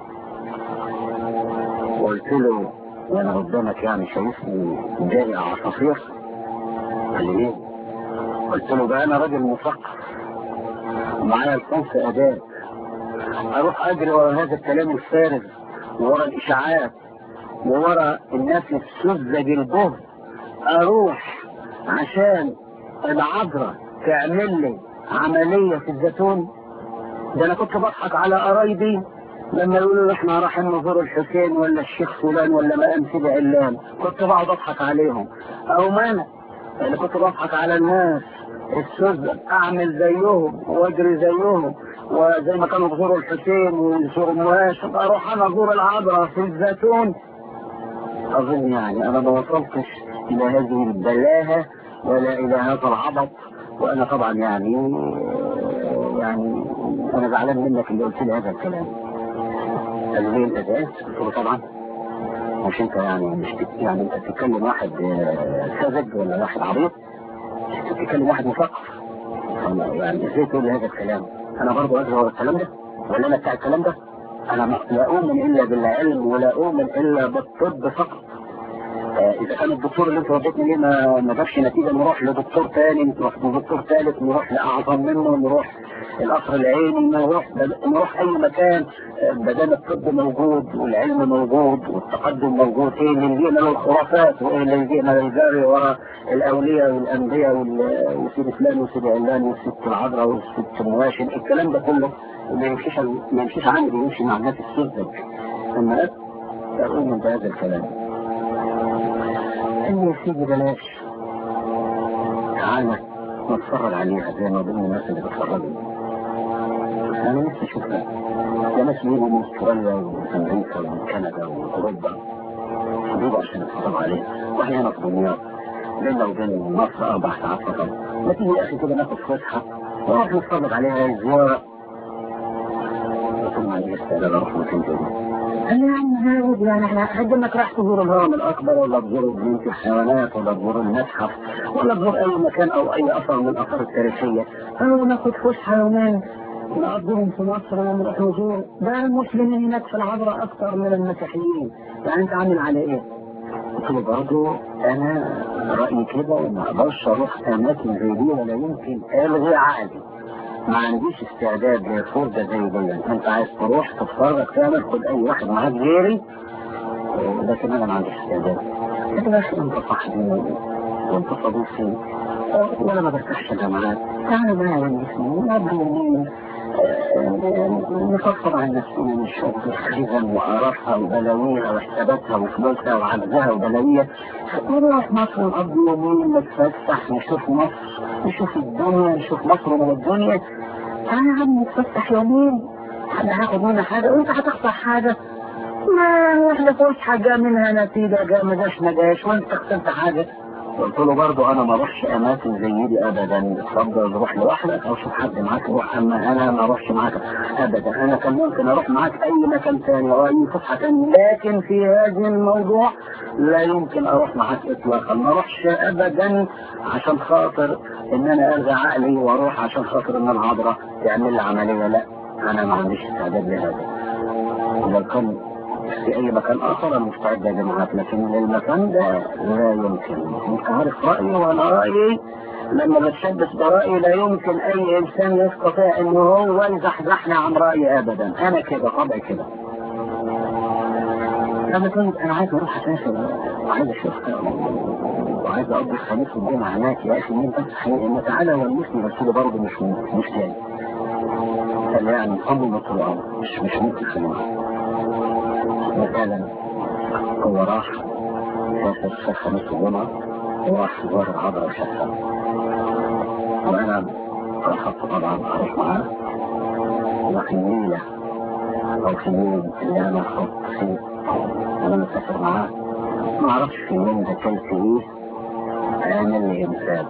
قلت له وانا قدامك يعني شايفني جاري عصافير قال لي ليه؟ قلت له بقى انا راجل مثقف ومعايا الخمس اداب اروح اجري ورا هذا الكلام الفارغ ورا الاشاعات وورا الناس السذج الجهد اروح عشان العذراء تعمل لي عملية في الزيتون ده انا كنت بضحك على قرايبي لما يقولوا لي احنا رايحين نزور الحسين ولا الشيخ فلان ولا مقام سيدي علان كنت بقعد اضحك عليهم او ما انا اللي كنت بضحك على الناس السذج اعمل زيهم واجري زيهم وزي ما كانوا بيزوروا الحسين ويزوروا مواش اروح انا ازور العذراء في الزيتون اظن يعني انا ما وصلتش الى هذه البلاهه ولا الى هذا العبط وانا طبعا يعني يعني انا زعلان منك اللي قلت لي هذا الكلام قال لي انت جاهز؟ قلت له طبعا مش انت يعني مش بت- يعني انت بتتكلم واحد آه، ساذج ولا واحد عبيط انت بتتكلم واحد مثقف أنا يعني ازاي تقول لي هذا الكلام انا برضه ادري هو الكلام ده ولا انا بتاع الكلام ده انا ما- لا اؤمن الا بالعلم ولا اؤمن الا بالطب فقط آه، اذا كان الدكتور اللي انت وديتني ليه ما ما جابش نتيجه نروح لدكتور تاني نروح لدكتور ثالث نروح لاعظم منه نروح القصر العيني نروح نروح اي مكان آه، ما دام الطب موجود والعلم موجود والتقدم موجود ايه اللي يجينا للخرافات وايه اللي يجينا للجري ورا الاولياء والانبياء وال- وسيد فلان وسيد علان والست العذراء والست مواشي الكلام ده كله ما يمشيش ما يمشيش عندي يمشي مع الناس السذج اما اؤمن بهذا الكلام قال يا سيدي بلاش تعالى نتفرج عليها زي ما ضمن الناس اللي بتفرجوا انا نفسي اشوفها ده ناس بيجوا من استراليا ومن امريكا ومن كندا ومن اوروبا بيجوا عشان يتفرجوا عليها واحيانا في دمياط بيننا وبين مصر اربع ساعات فقط ما تيجي يا اخي كده ناخد فسحه ونروح نتفرج عليها زياره قلت له ما عنديش استعداد اروح مكان زي ده قال لي يا عم هاود يعني احنا قد انك راح تزور الهرم الاكبر ولا تزور جنينه الحيوانات ولا تزور المتحف ولا تزور اي مكان او اي اثر من الاثار التاريخيه او ناخد فسحه يومين نقضيهم في مصر ونروح نزور ده المسلمين هناك في العذراء اكثر من المسيحيين يعني انت عامل على ايه؟ قلت له برضه انا رايي كده وما اقدرش اروح اماكن زي دي ولا يمكن الغي عقلي ما عنديش استعداد لفرجة زي دي انت عايز تروح تتفرج تعمل خد اي واحد معاك غيري لكن انا ما عنديش استعداد انت يا اخي انت صاحبي وانت صديقي وانا ما برتاحش جامعات تعالى معايا نسمي نقضي يومين نفضفض عن نفسنا من شغل الخزن وقرفها وبلاويها وحساباتها وفلوسها وعجزها وبلاويها نروح مصر نقضي يومين نتفسح نشوف مصر نشوف الدنيا نشوف مصر من الدنيا تعالى يا عم نتفسح يومين انا هاخد منها حاجة وانت هتخسر حاجة ما احنا فسحة جا منها نتيجة جا ما جاش ما جاش وانت خسرت حاجة قلت له برضه انا ما اروحش اماكن زي دي ابدا اتفضل روح لوحدك او شوف حد معاك روح اما انا ما اروحش معاك ابدا انا كان ممكن اروح معاك اي مكان ثاني او اي فسحه ثانيه لكن في هذا الموضوع لا يمكن اروح معاك اطلاقا ما اروحش ابدا عشان خاطر ان انا ارجع عقلي واروح عشان خاطر ان العذراء تعمل لي عمليه لا انا ما عنديش استعداد لهذا لو كان في اي مكان اخر انا مستعد اجي معاك لكن للمكان ده لا يمكن انت عارف رايي وانا رايي لما بتشبث برايي لا يمكن اي انسان يستطيع انه هو يزحزحني عن رايي ابدا انا كده طبعي كده انا كنت انا عايز اروح اسافر وعايز اشوفها وعايز اقضي الخميس والجمعه هناك يا اخي مين بس حقيقي ان تعالى ولمسني بس كده برضه مش مش جاي قال لي يعني امر مطلوب مش مش ممكن خلينا وفعلا هو راح سافر في خميس الجمعة وراح زار العذراء وشافها وأنا رفضت طبعا أروح معاه وفي الليلة أو في اليوم اللي أنا خدت فيه أنا مسافر معاه ما أعرفش في اليوم ده كان في إيه عامل لي إمساك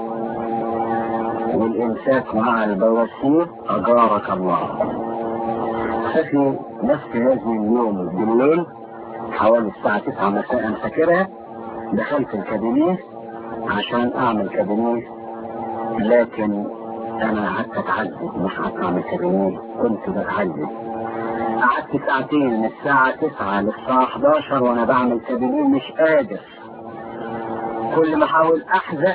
والإمساك مع البواسير أجارك الله ففي نفس هذا اليوم بالليل حوالي الساعة 9 مساء فاكرها دخلت الكابينيه عشان اعمل كابينيه لكن انا قعدت اتعذب مش قعدت اعمل كابينيه كنت بتعذب قعدت ساعتين من الساعة 9 للساعة 11 وانا بعمل كابينيه مش قادر كل ما احاول احزق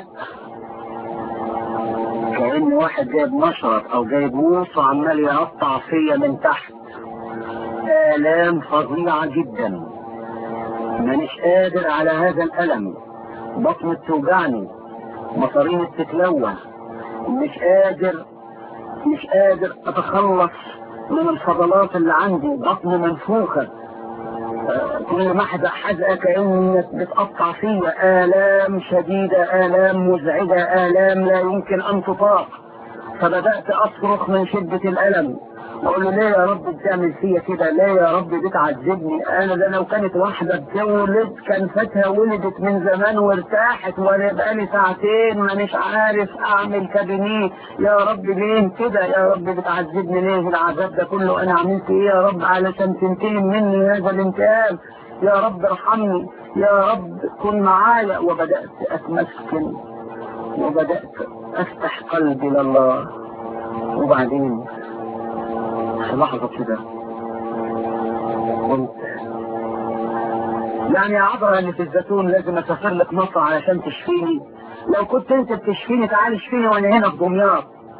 كأن واحد جايب مشرط او جايب موس وعمال يقطع فيا من تحت آلام فظيعة جدا مانيش قادر على هذا الألم بطني بتوجعني مصاريني بتتلوى مش قادر مش قادر أتخلص من الفضلات اللي عندي بطني منفوخة كل ما احزق حزقه كانك بتقطع فيا الام شديده الام مزعجه الام لا يمكن ان تطاق فبدات اصرخ من شده الالم اقول له ليه يا رب بتعمل فيا كده ليه يا رب بتعذبني انا ده لو كانت واحده بتولد كان فاتها ولدت من زمان وارتاحت وانا بقالي ساعتين مانيش عارف اعمل كابينيه يا رب ليه كده يا رب بتعذبني ليه العذاب ده كله انا عملت ايه يا رب علشان تنتقم مني هذا الانتقام يا رب ارحمني يا رب كن معايا وبدات اتمسكن وبدات افتح قلبي لله وبعدين في لحظة كده قلت يعني يا عذرا اللي في الزيتون لازم اسافر لك مصر علشان تشفيني لو كنت انت بتشفيني تعال اشفيني وانا هنا في دمياط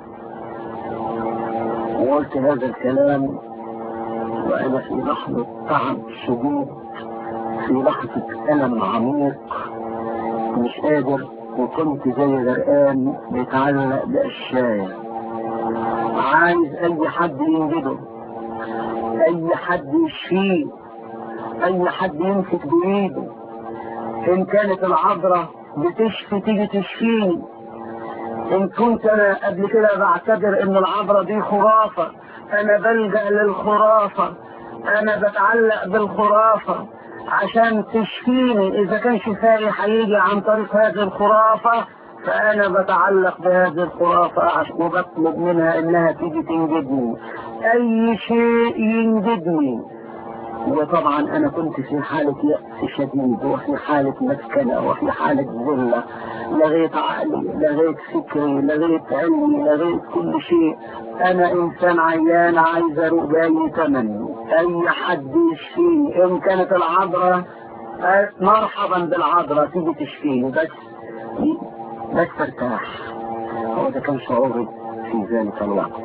وقلت هذا الكلام وانا في لحظة تعب شديد في لحظة ألم عميق مش قادر وكنت زي غرقان بيتعلق بقشاية عايز اي حد ينجده اي حد يشفيه اي حد يمسك بايده ان كانت العذراء بتشفي تيجي تشفيني ان كنت انا قبل كده بعتبر ان العذراء دي خرافة انا بلجأ للخرافة انا بتعلق بالخرافة عشان تشفيني اذا كان شفائي هيجي عن طريق هذه الخرافة فأنا بتعلق بهذه الخرافة وبطلب منها إنها تيجي تنجدني أي شيء ينجدني وطبعا أنا كنت في حالة يأس شديد وفي حالة مسكنة وفي حالة ذلة لغيت عقلي لغيت فكري لغيت علمي لغيت كل شيء أنا إنسان عيان عايز أروح بأي ثمن أي حد يشفيني إن كانت العذراء مرحبا بالعذراء تيجي تشفيني بس بس ارتاح هو ده كان شعوري في ذلك الوقت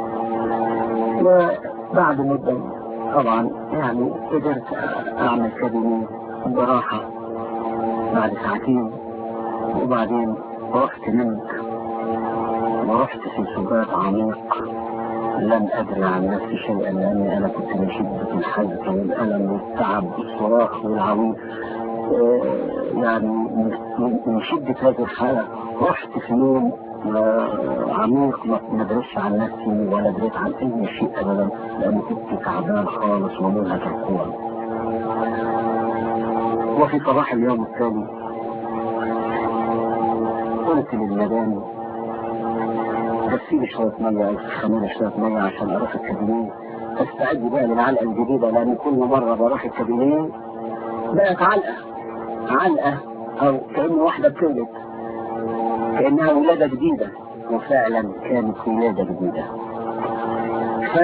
وبعد مدة طبعا يعني قدرت اعمل كابينيه براحة بعد ساعتين وبعدين رحت نمت ورحت في سبات عميق لم ادري عن نفسي شيئا لاني انا كنت من شدة الحزن والالم والتعب والصراخ والعويل يعني من شدة هذه الحالة رحت في يوم عميق ما دريتش عن نفسي ولا دريت عن اي شيء ابدا لاني كنت تعبان خالص ومنهك القوى وفي صباح اليوم التالي قلت للمدام غسيلي شوية مية او تخميني شوية مية عشان اروح الكابينيه استعد بقى للعلقة الجديدة لان كل مرة بروح الكابينيه بقت علقة علقة او كأن واحدة بتولد كأنها ولادة جديدة وفعلا كانت ولادة جديدة ف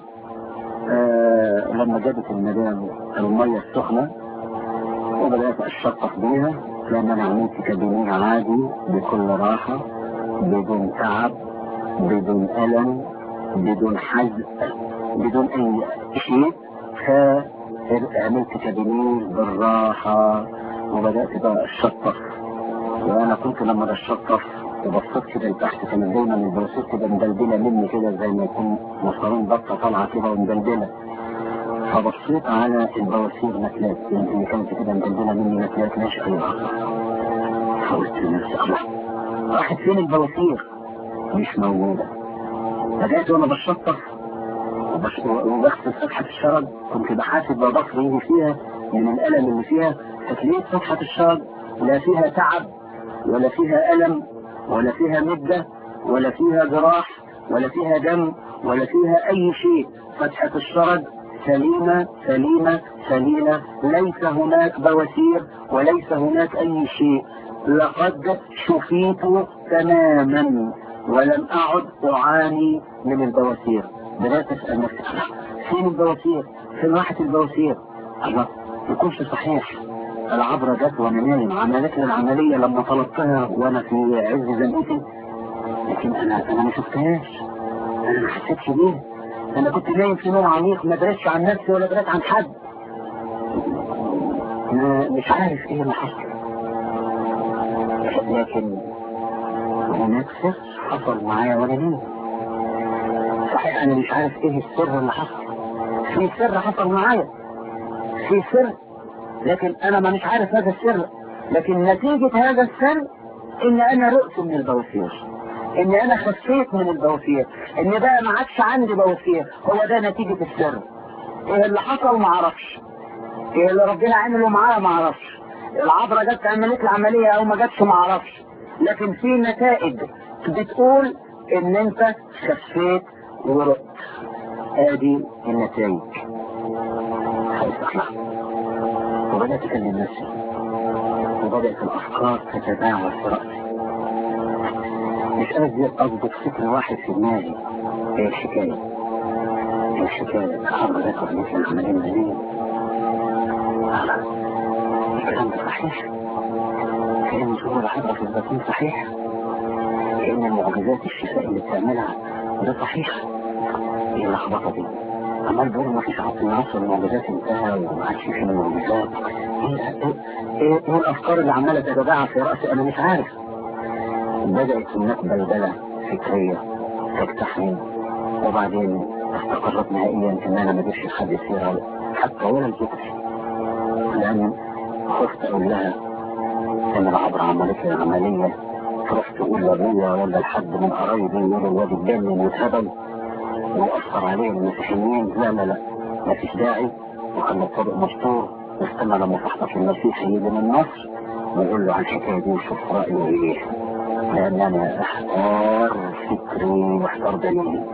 آه لما جابت المدام المية السخنة وبدأت أشطف بيها لأن أنا عملت كابينيه عادي بكل راحة بدون تعب بدون ألم بدون حزق بدون أي شيء فعملت كابينيه بالراحة وبدأت بقى أشطف وأنا كنت لما بشطف وبصيت كده لتحت كانت دايما البروسيس كده مدلدلة مني كده زي ما يكون مصارين بطة طالعة كده ومدلدلة فبصيت على البواسير متلات اللي كانت كده مدلدلة مني متلات ماشي أيوة فقلت لنفسي الله راحت فين البواسير؟ مش موجودة بدأت وأنا بشطف وبغسل فتحة الشرج كنت بحاسب بضفر يجي فيها من الألم اللي فيها فتلاقيت فتحة الشرج لا فيها تعب ولا فيها ألم ولا فيها مدة ولا فيها جراح ولا فيها دم ولا فيها أي شيء فتحة الشرج سليمة سليمة سليمة ليس هناك بواسير وليس هناك أي شيء لقد شفيت تماما ولم أعد أعاني من البواسير بدأت أسأل نفسي فين البواسير؟ فين راحت البواسير؟ الله يكونش صحيح العبرة جت وانا نايم عملت لي العملية لما طلبتها وانا في عز زنقتي لكن انا انا ما شفتهاش انا ما حسيتش بيها انا كنت نايم في نوم عميق ما دريتش عن نفسي ولا دريت عن حد انا مش عارف ايه اللي حصل لكن هناك سر حصل معايا وانا نايم صحيح انا مش عارف ايه السر اللي حصل في سر حصل معايا في سر لكن انا ما مش عارف هذا السر لكن نتيجة هذا السر ان انا رؤت من البواسير ان انا خفيت من البواسير ان بقى ما عادش عندي بواسير هو ده نتيجة السر ايه اللي حصل ما اعرفش ايه اللي ربنا عمله معايا ما اعرفش العبرة جت عملت العملية او ما جاتش ما اعرفش لكن في نتائج بتقول ان انت خفيت ورقت ادي النتائج هيصلح وبدأت اكلم نفسي وبدأت الافكار تتداول في رأسي مش قادر اضبط فكرة واحد في دماغي هي الحكاية هي الحكاية العبرة جت مثل العملية المالية الكلام ده صحيح كأن ظهور العبرة في البطن صحيح كأن المعجزات الشفاء اللي بتعملها ده صحيح ايه اللخبطة دي عمال بقول ما فيش عصر عصر المعجزات انتهى وما عادش في المعجزات ايه ايه ايه ايه الافكار اللي عمالة تتباعى في رأسي انا مش عارف بدأت هناك بلبلة فكرية تجتحني وبعدين استقرت نهائيا ان انا ما اجيبش لحد السيرة حتى ولا الذكر لان خفت اقول لها ان العبر عملت لي عملية تروح تقول لابويا ولا لحد من قرايبي يقولوا الواد اتجنن واتهبل وأثر عليه المسيحيين لا لا لا ما فيش داعي وخلى الطريق مستور واستنى لما صاحبك المسيحي يجي من مصر ويقول له عن الحكاية دي وشوف رأيه ايه لأن أنا أحتار فكري واحتار دليلي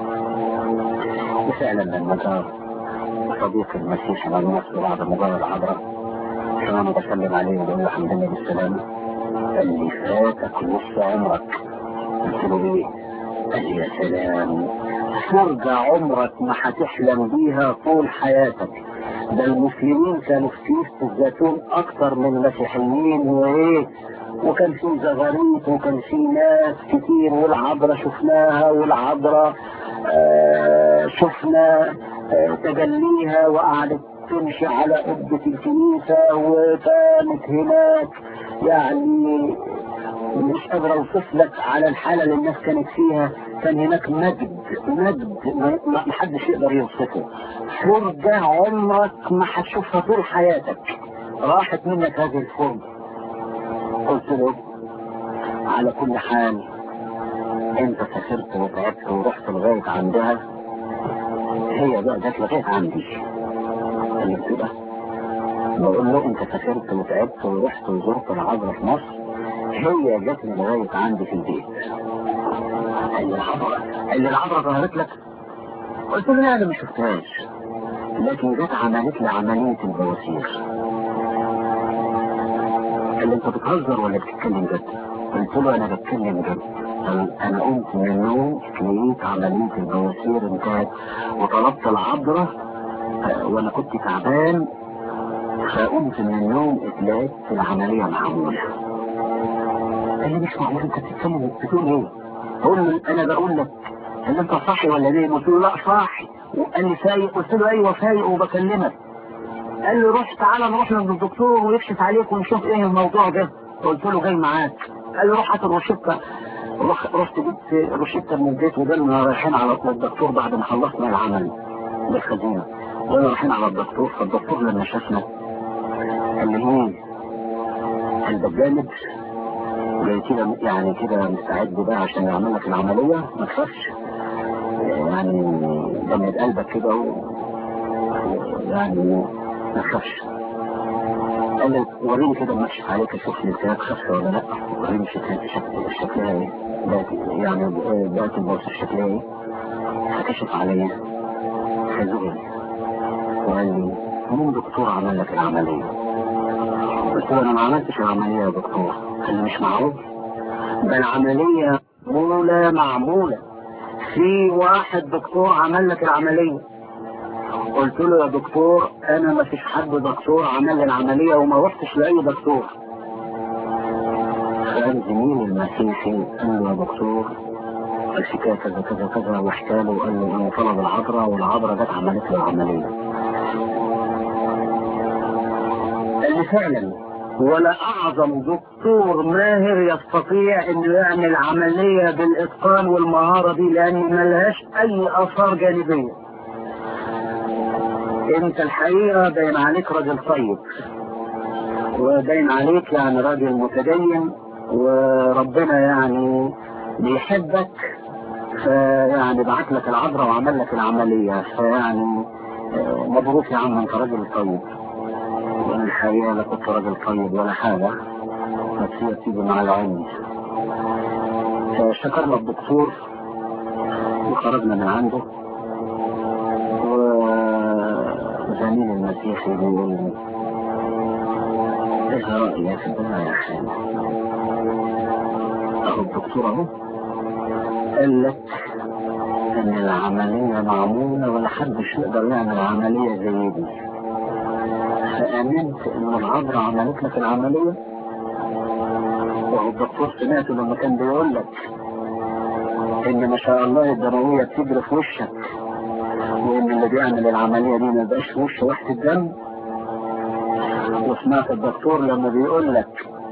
وفعلا لما جاء صديق المسيح من مصر بعد مجرد عبرة كمان بسلم عليه وبقول له الحمد لله بالسلامة قال لي فاتك نص عمرك قلت له ايه؟ قال لي يا سلام فرجة عمرك ما هتحلم بيها طول حياتك ده المسلمين كانوا في كيس الزيتون اكتر من المسيحيين وايه وكان في زغاريت وكان في ناس كتير والعبرة شفناها والعبرة آه شفنا آه تجليها وقعدت تمشي على قبة الكنيسة وكانت هناك يعني مش قادر اوصف لك على الحالة اللي الناس كانت فيها كان هناك مجد مجد ما حدش يقدر يوصفه فرجة عمرك ما هتشوفها طول حياتك راحت منك هذه الفرجة قلت له على كل حال انت سافرت وتعبت ورحت لغاية عندها هي بقى جت لغاية عندي اللي كده بقول له انت سافرت وتعبت ورحت وزرت العذراء في مصر هي جت لغاية عندي في البيت قال لي العبرة قال لي العبرة ظهرت لك قلت له لا انا ما شفتهاش لكن جت عملت لي عملية البواسير قال لي انت بتهزر ولا بتتكلم جد قلت له انا بتكلم جد انا قمت من النوم لقيت عملية البواسير انتهت وطلبت العبرة وانا كنت تعبان فقمت من النوم اتلاقيت العملية معمولة قال لي مش معقول انت بتتكلم بتقول ايه اقول له انا بقول لك هل انت صاحي ولا ليه قلت له لا صاحي وقال لي فايق قلت له ايوه فايق وبكلمك قال لي روح تعالى نروح عند الدكتور ويكشف عليك ونشوف ايه الموضوع ده قلت له جاي معاك قال لي روح هات الروشته رحت جبت روشته من البيت وقالنا رايحين على الدكتور بعد ما خلصنا العمل بالخزينه قلنا رايحين على الدكتور فالدكتور لما شافنا قال لي ايه قال ده جامد زي كده يعني كده مستعد بقى عشان يعمل لك العملية ما تخافش يعني جمد قلبك كده و... يعني ما تخافش قال لي وريني كده مكشف عليك اشوف الانتهاك خف ولا لا وريني شكلها شكلها ايه بقت يعني بقت البوصة شكلها ايه فكشف عليا فزغل وقال لي مين دكتور عمل لك العملية قلت له انا ما عملتش العملية يا دكتور قال لي مش معروف ده العملية معمولة معمولة في واحد دكتور عمل لك العملية قلت له يا دكتور انا ما فيش حد دكتور عمل لي العملية وما رحتش لاي دكتور كان زميلي المسيحي قال له يا دكتور الحكاية كذا كذا كذا وحكى له وقال له انه طلب العذراء والعذراء جت عملت له العملية قال لي فعلا ولا اعظم دكتور ماهر يستطيع انه يعمل عملية بالاتقان والمهارة دي لان ملهاش اي اثار جانبية انت الحقيقة باين عليك راجل طيب وباين عليك يعني راجل متدين وربنا يعني بيحبك فيعني بعت لك العذراء وعمل لك العملية فيعني آه، مبروك يا عم انت راجل طيب وانا الحقيقة لا كنت راجل طيب ولا حاجة بس هي تيجي مع العلم فشكرنا الدكتور وخرجنا من عنده وزميل المسيحي بيقول لي ايه رأيك في الدنيا يا حامد اهو الدكتور اهو قال لك ان العملية معمولة ولا حدش يقدر يعمل عملية زي دي فامنت ان العذراء عملت لك العملية وهو الدكتور سمعته لما كان بيقول لك ان ما شاء الله الدموية بتجري في وشك وان اللي بيعمل العملية دي ما يبقاش في وشه واحد الدم وسمعت الدكتور لما بيقول لك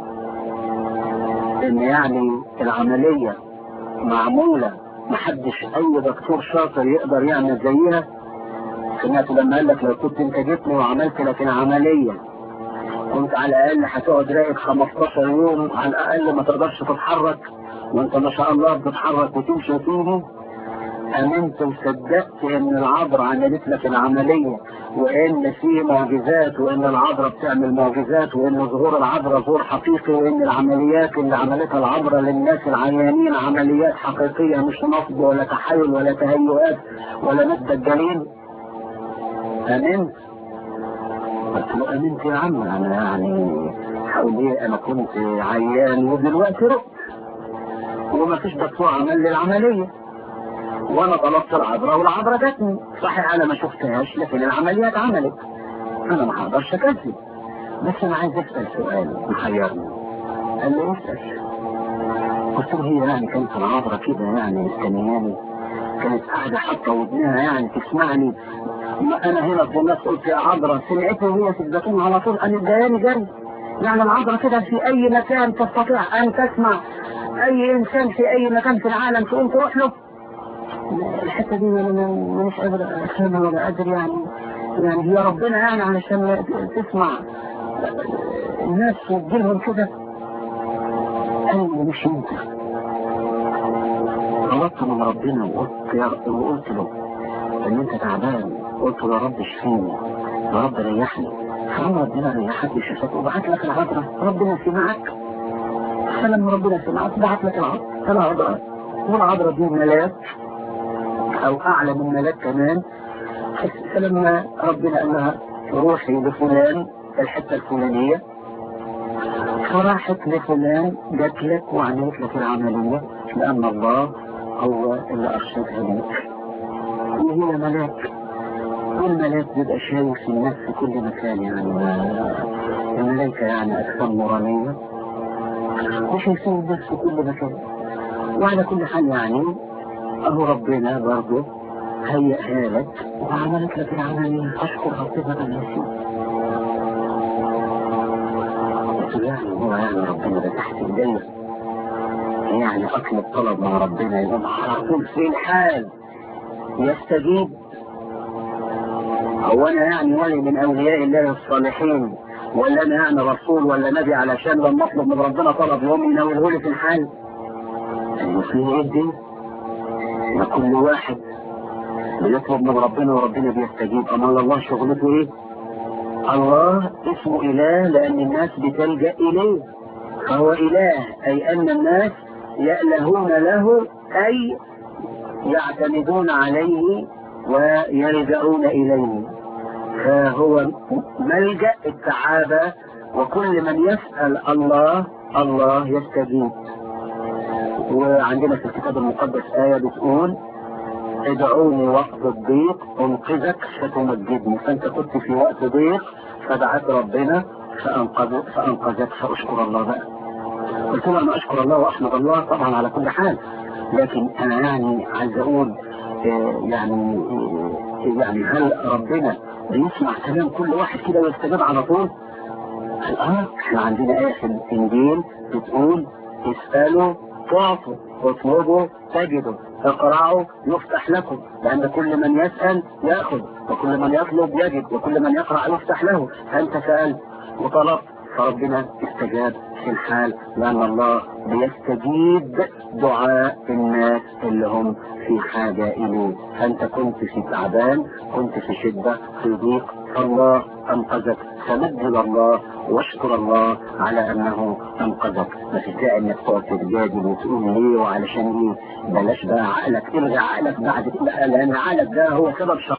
ان يعني العملية معمولة محدش اي دكتور شاطر يقدر يعمل زيها سمعت لما قال لك لو كنت انت جيتني وعملت لك العملية كنت على الاقل هتقعد راقد 15 يوم على الاقل ما تقدرش تتحرك وانت ما شاء الله بتتحرك وتمشي وتيجي امنت وصدقت ان العذراء عملت لك العملية وان في معجزات وان العذراء بتعمل معجزات وان ظهور العذراء ظهور حقيقي وان العمليات اللي عملتها العذراء للناس العيانين عمليات حقيقية مش نصب ولا تحايل ولا تهيؤات ولا ناس دجالين امنت قلت له امنت يا عم انا يعني حولي انا كنت عيان ودلوقتي رحت وما فيش دكتور عمل لي العملية وانا طلبت العذراء والعذراء جاتني صحيح انا ما شفتهاش لكن العملية اتعملت انا ما هقدرش اكذب بس انا عايز اسال سؤال محيرني قال لي اسال قلت له هي يعني كانت العذراء كده يعني مستنياني كانت قاعدة حاطة ودنها يعني تسمعني ما انا هنا في الناس قلت يا عذراء سمعتني وهي في الزيتون على طول انا جاياني جري يعني العذراء كده في اي مكان تستطيع ان تسمع اي انسان في اي مكان في العالم تقوم تروح له الحتة دي انا مش قادر افهمها ولا قادر يعني يعني هي ربنا يعني علشان تسمع الناس وتجيلهم كده انا مش انت طلبت من ربنا وقلت يا وقلت له ان انت تعبان قلت له يا رب اشفيني يا رب ريحني فهو ربنا ريحك وشفاك وبعت لك العذراء ربنا سمعك فلما ربنا سمعك بعت لك العذراء العذراء والعذراء دي ملاك او اعلى من ملاك كمان فلما ربنا قال لها روحي لفلان الحته الفلانيه فراحت لفلان جات لك وعملت لك العمليه لان الله هو اللي ارشدها لك وهي ملاك والملاك بيبقى شايف الناس في كل مكان يعني الملائكة يعني أجسام نورانية وشايفين الناس في كل مكان وعلى كل حال يعني أهو ربنا برضه هيئها لك وعملت لك العملية أشكر ربنا بالنسيب يعني هو يعني ربنا ده تحت ايدينا يعني اطلب طلب مع ربنا يقوم على طول في الحال يستجيب هو انا يعني ولي من اولياء الله الصالحين ولا انا يعني رسول ولا نبي علشان لما اطلب من ربنا طلب يوم ينوله لي في الحال يعني في ايه دي ما كل واحد بيطلب من ربنا وربنا بيستجيب اما الله شغلته ايه الله اسمه اله لان الناس بتلجأ اليه فهو اله اي ان الناس يألهون له اي يعتمدون عليه ويلجأون إليه فهو ملجأ السعادة وكل من يسأل الله الله يستجيب وعندنا في الكتاب المقدس آية بتقول ادعوني وقت الضيق انقذك فتمجدني فانت كنت في وقت ضيق فدعت ربنا فأنقذك فأنقذك فأشكر الله بقى قلت له أنا أشكر الله وأحمد الله طبعا على كل حال لكن أنا يعني عايز أقول يعني يعني هل ربنا بيسمع كلام كل واحد كده ويستجاب على طول؟ اه احنا عندنا آية في الإنجيل بتقول اسألوا تعطوا اطلبوا تجدوا اقرأوا يفتح لكم لأن كل من يسأل يأخذ وكل من يطلب يجد وكل من يقرأ يفتح له فأنت سألت وطلبت فربنا استجاب في الحال لأن الله بيستجيب دعاء الناس اللي هم في حاجة إليه فأنت كنت في تعبان كنت في شدة في ضيق فالله أنقذك فمد الله واشكر الله على أنه أنقذك ما تدعي إنك تقعد تتجادل وتقول ليه وعلشان إيه بلاش بقى عقلك الغي عقلك بعد كده لأن عقلك ده هو سبب شر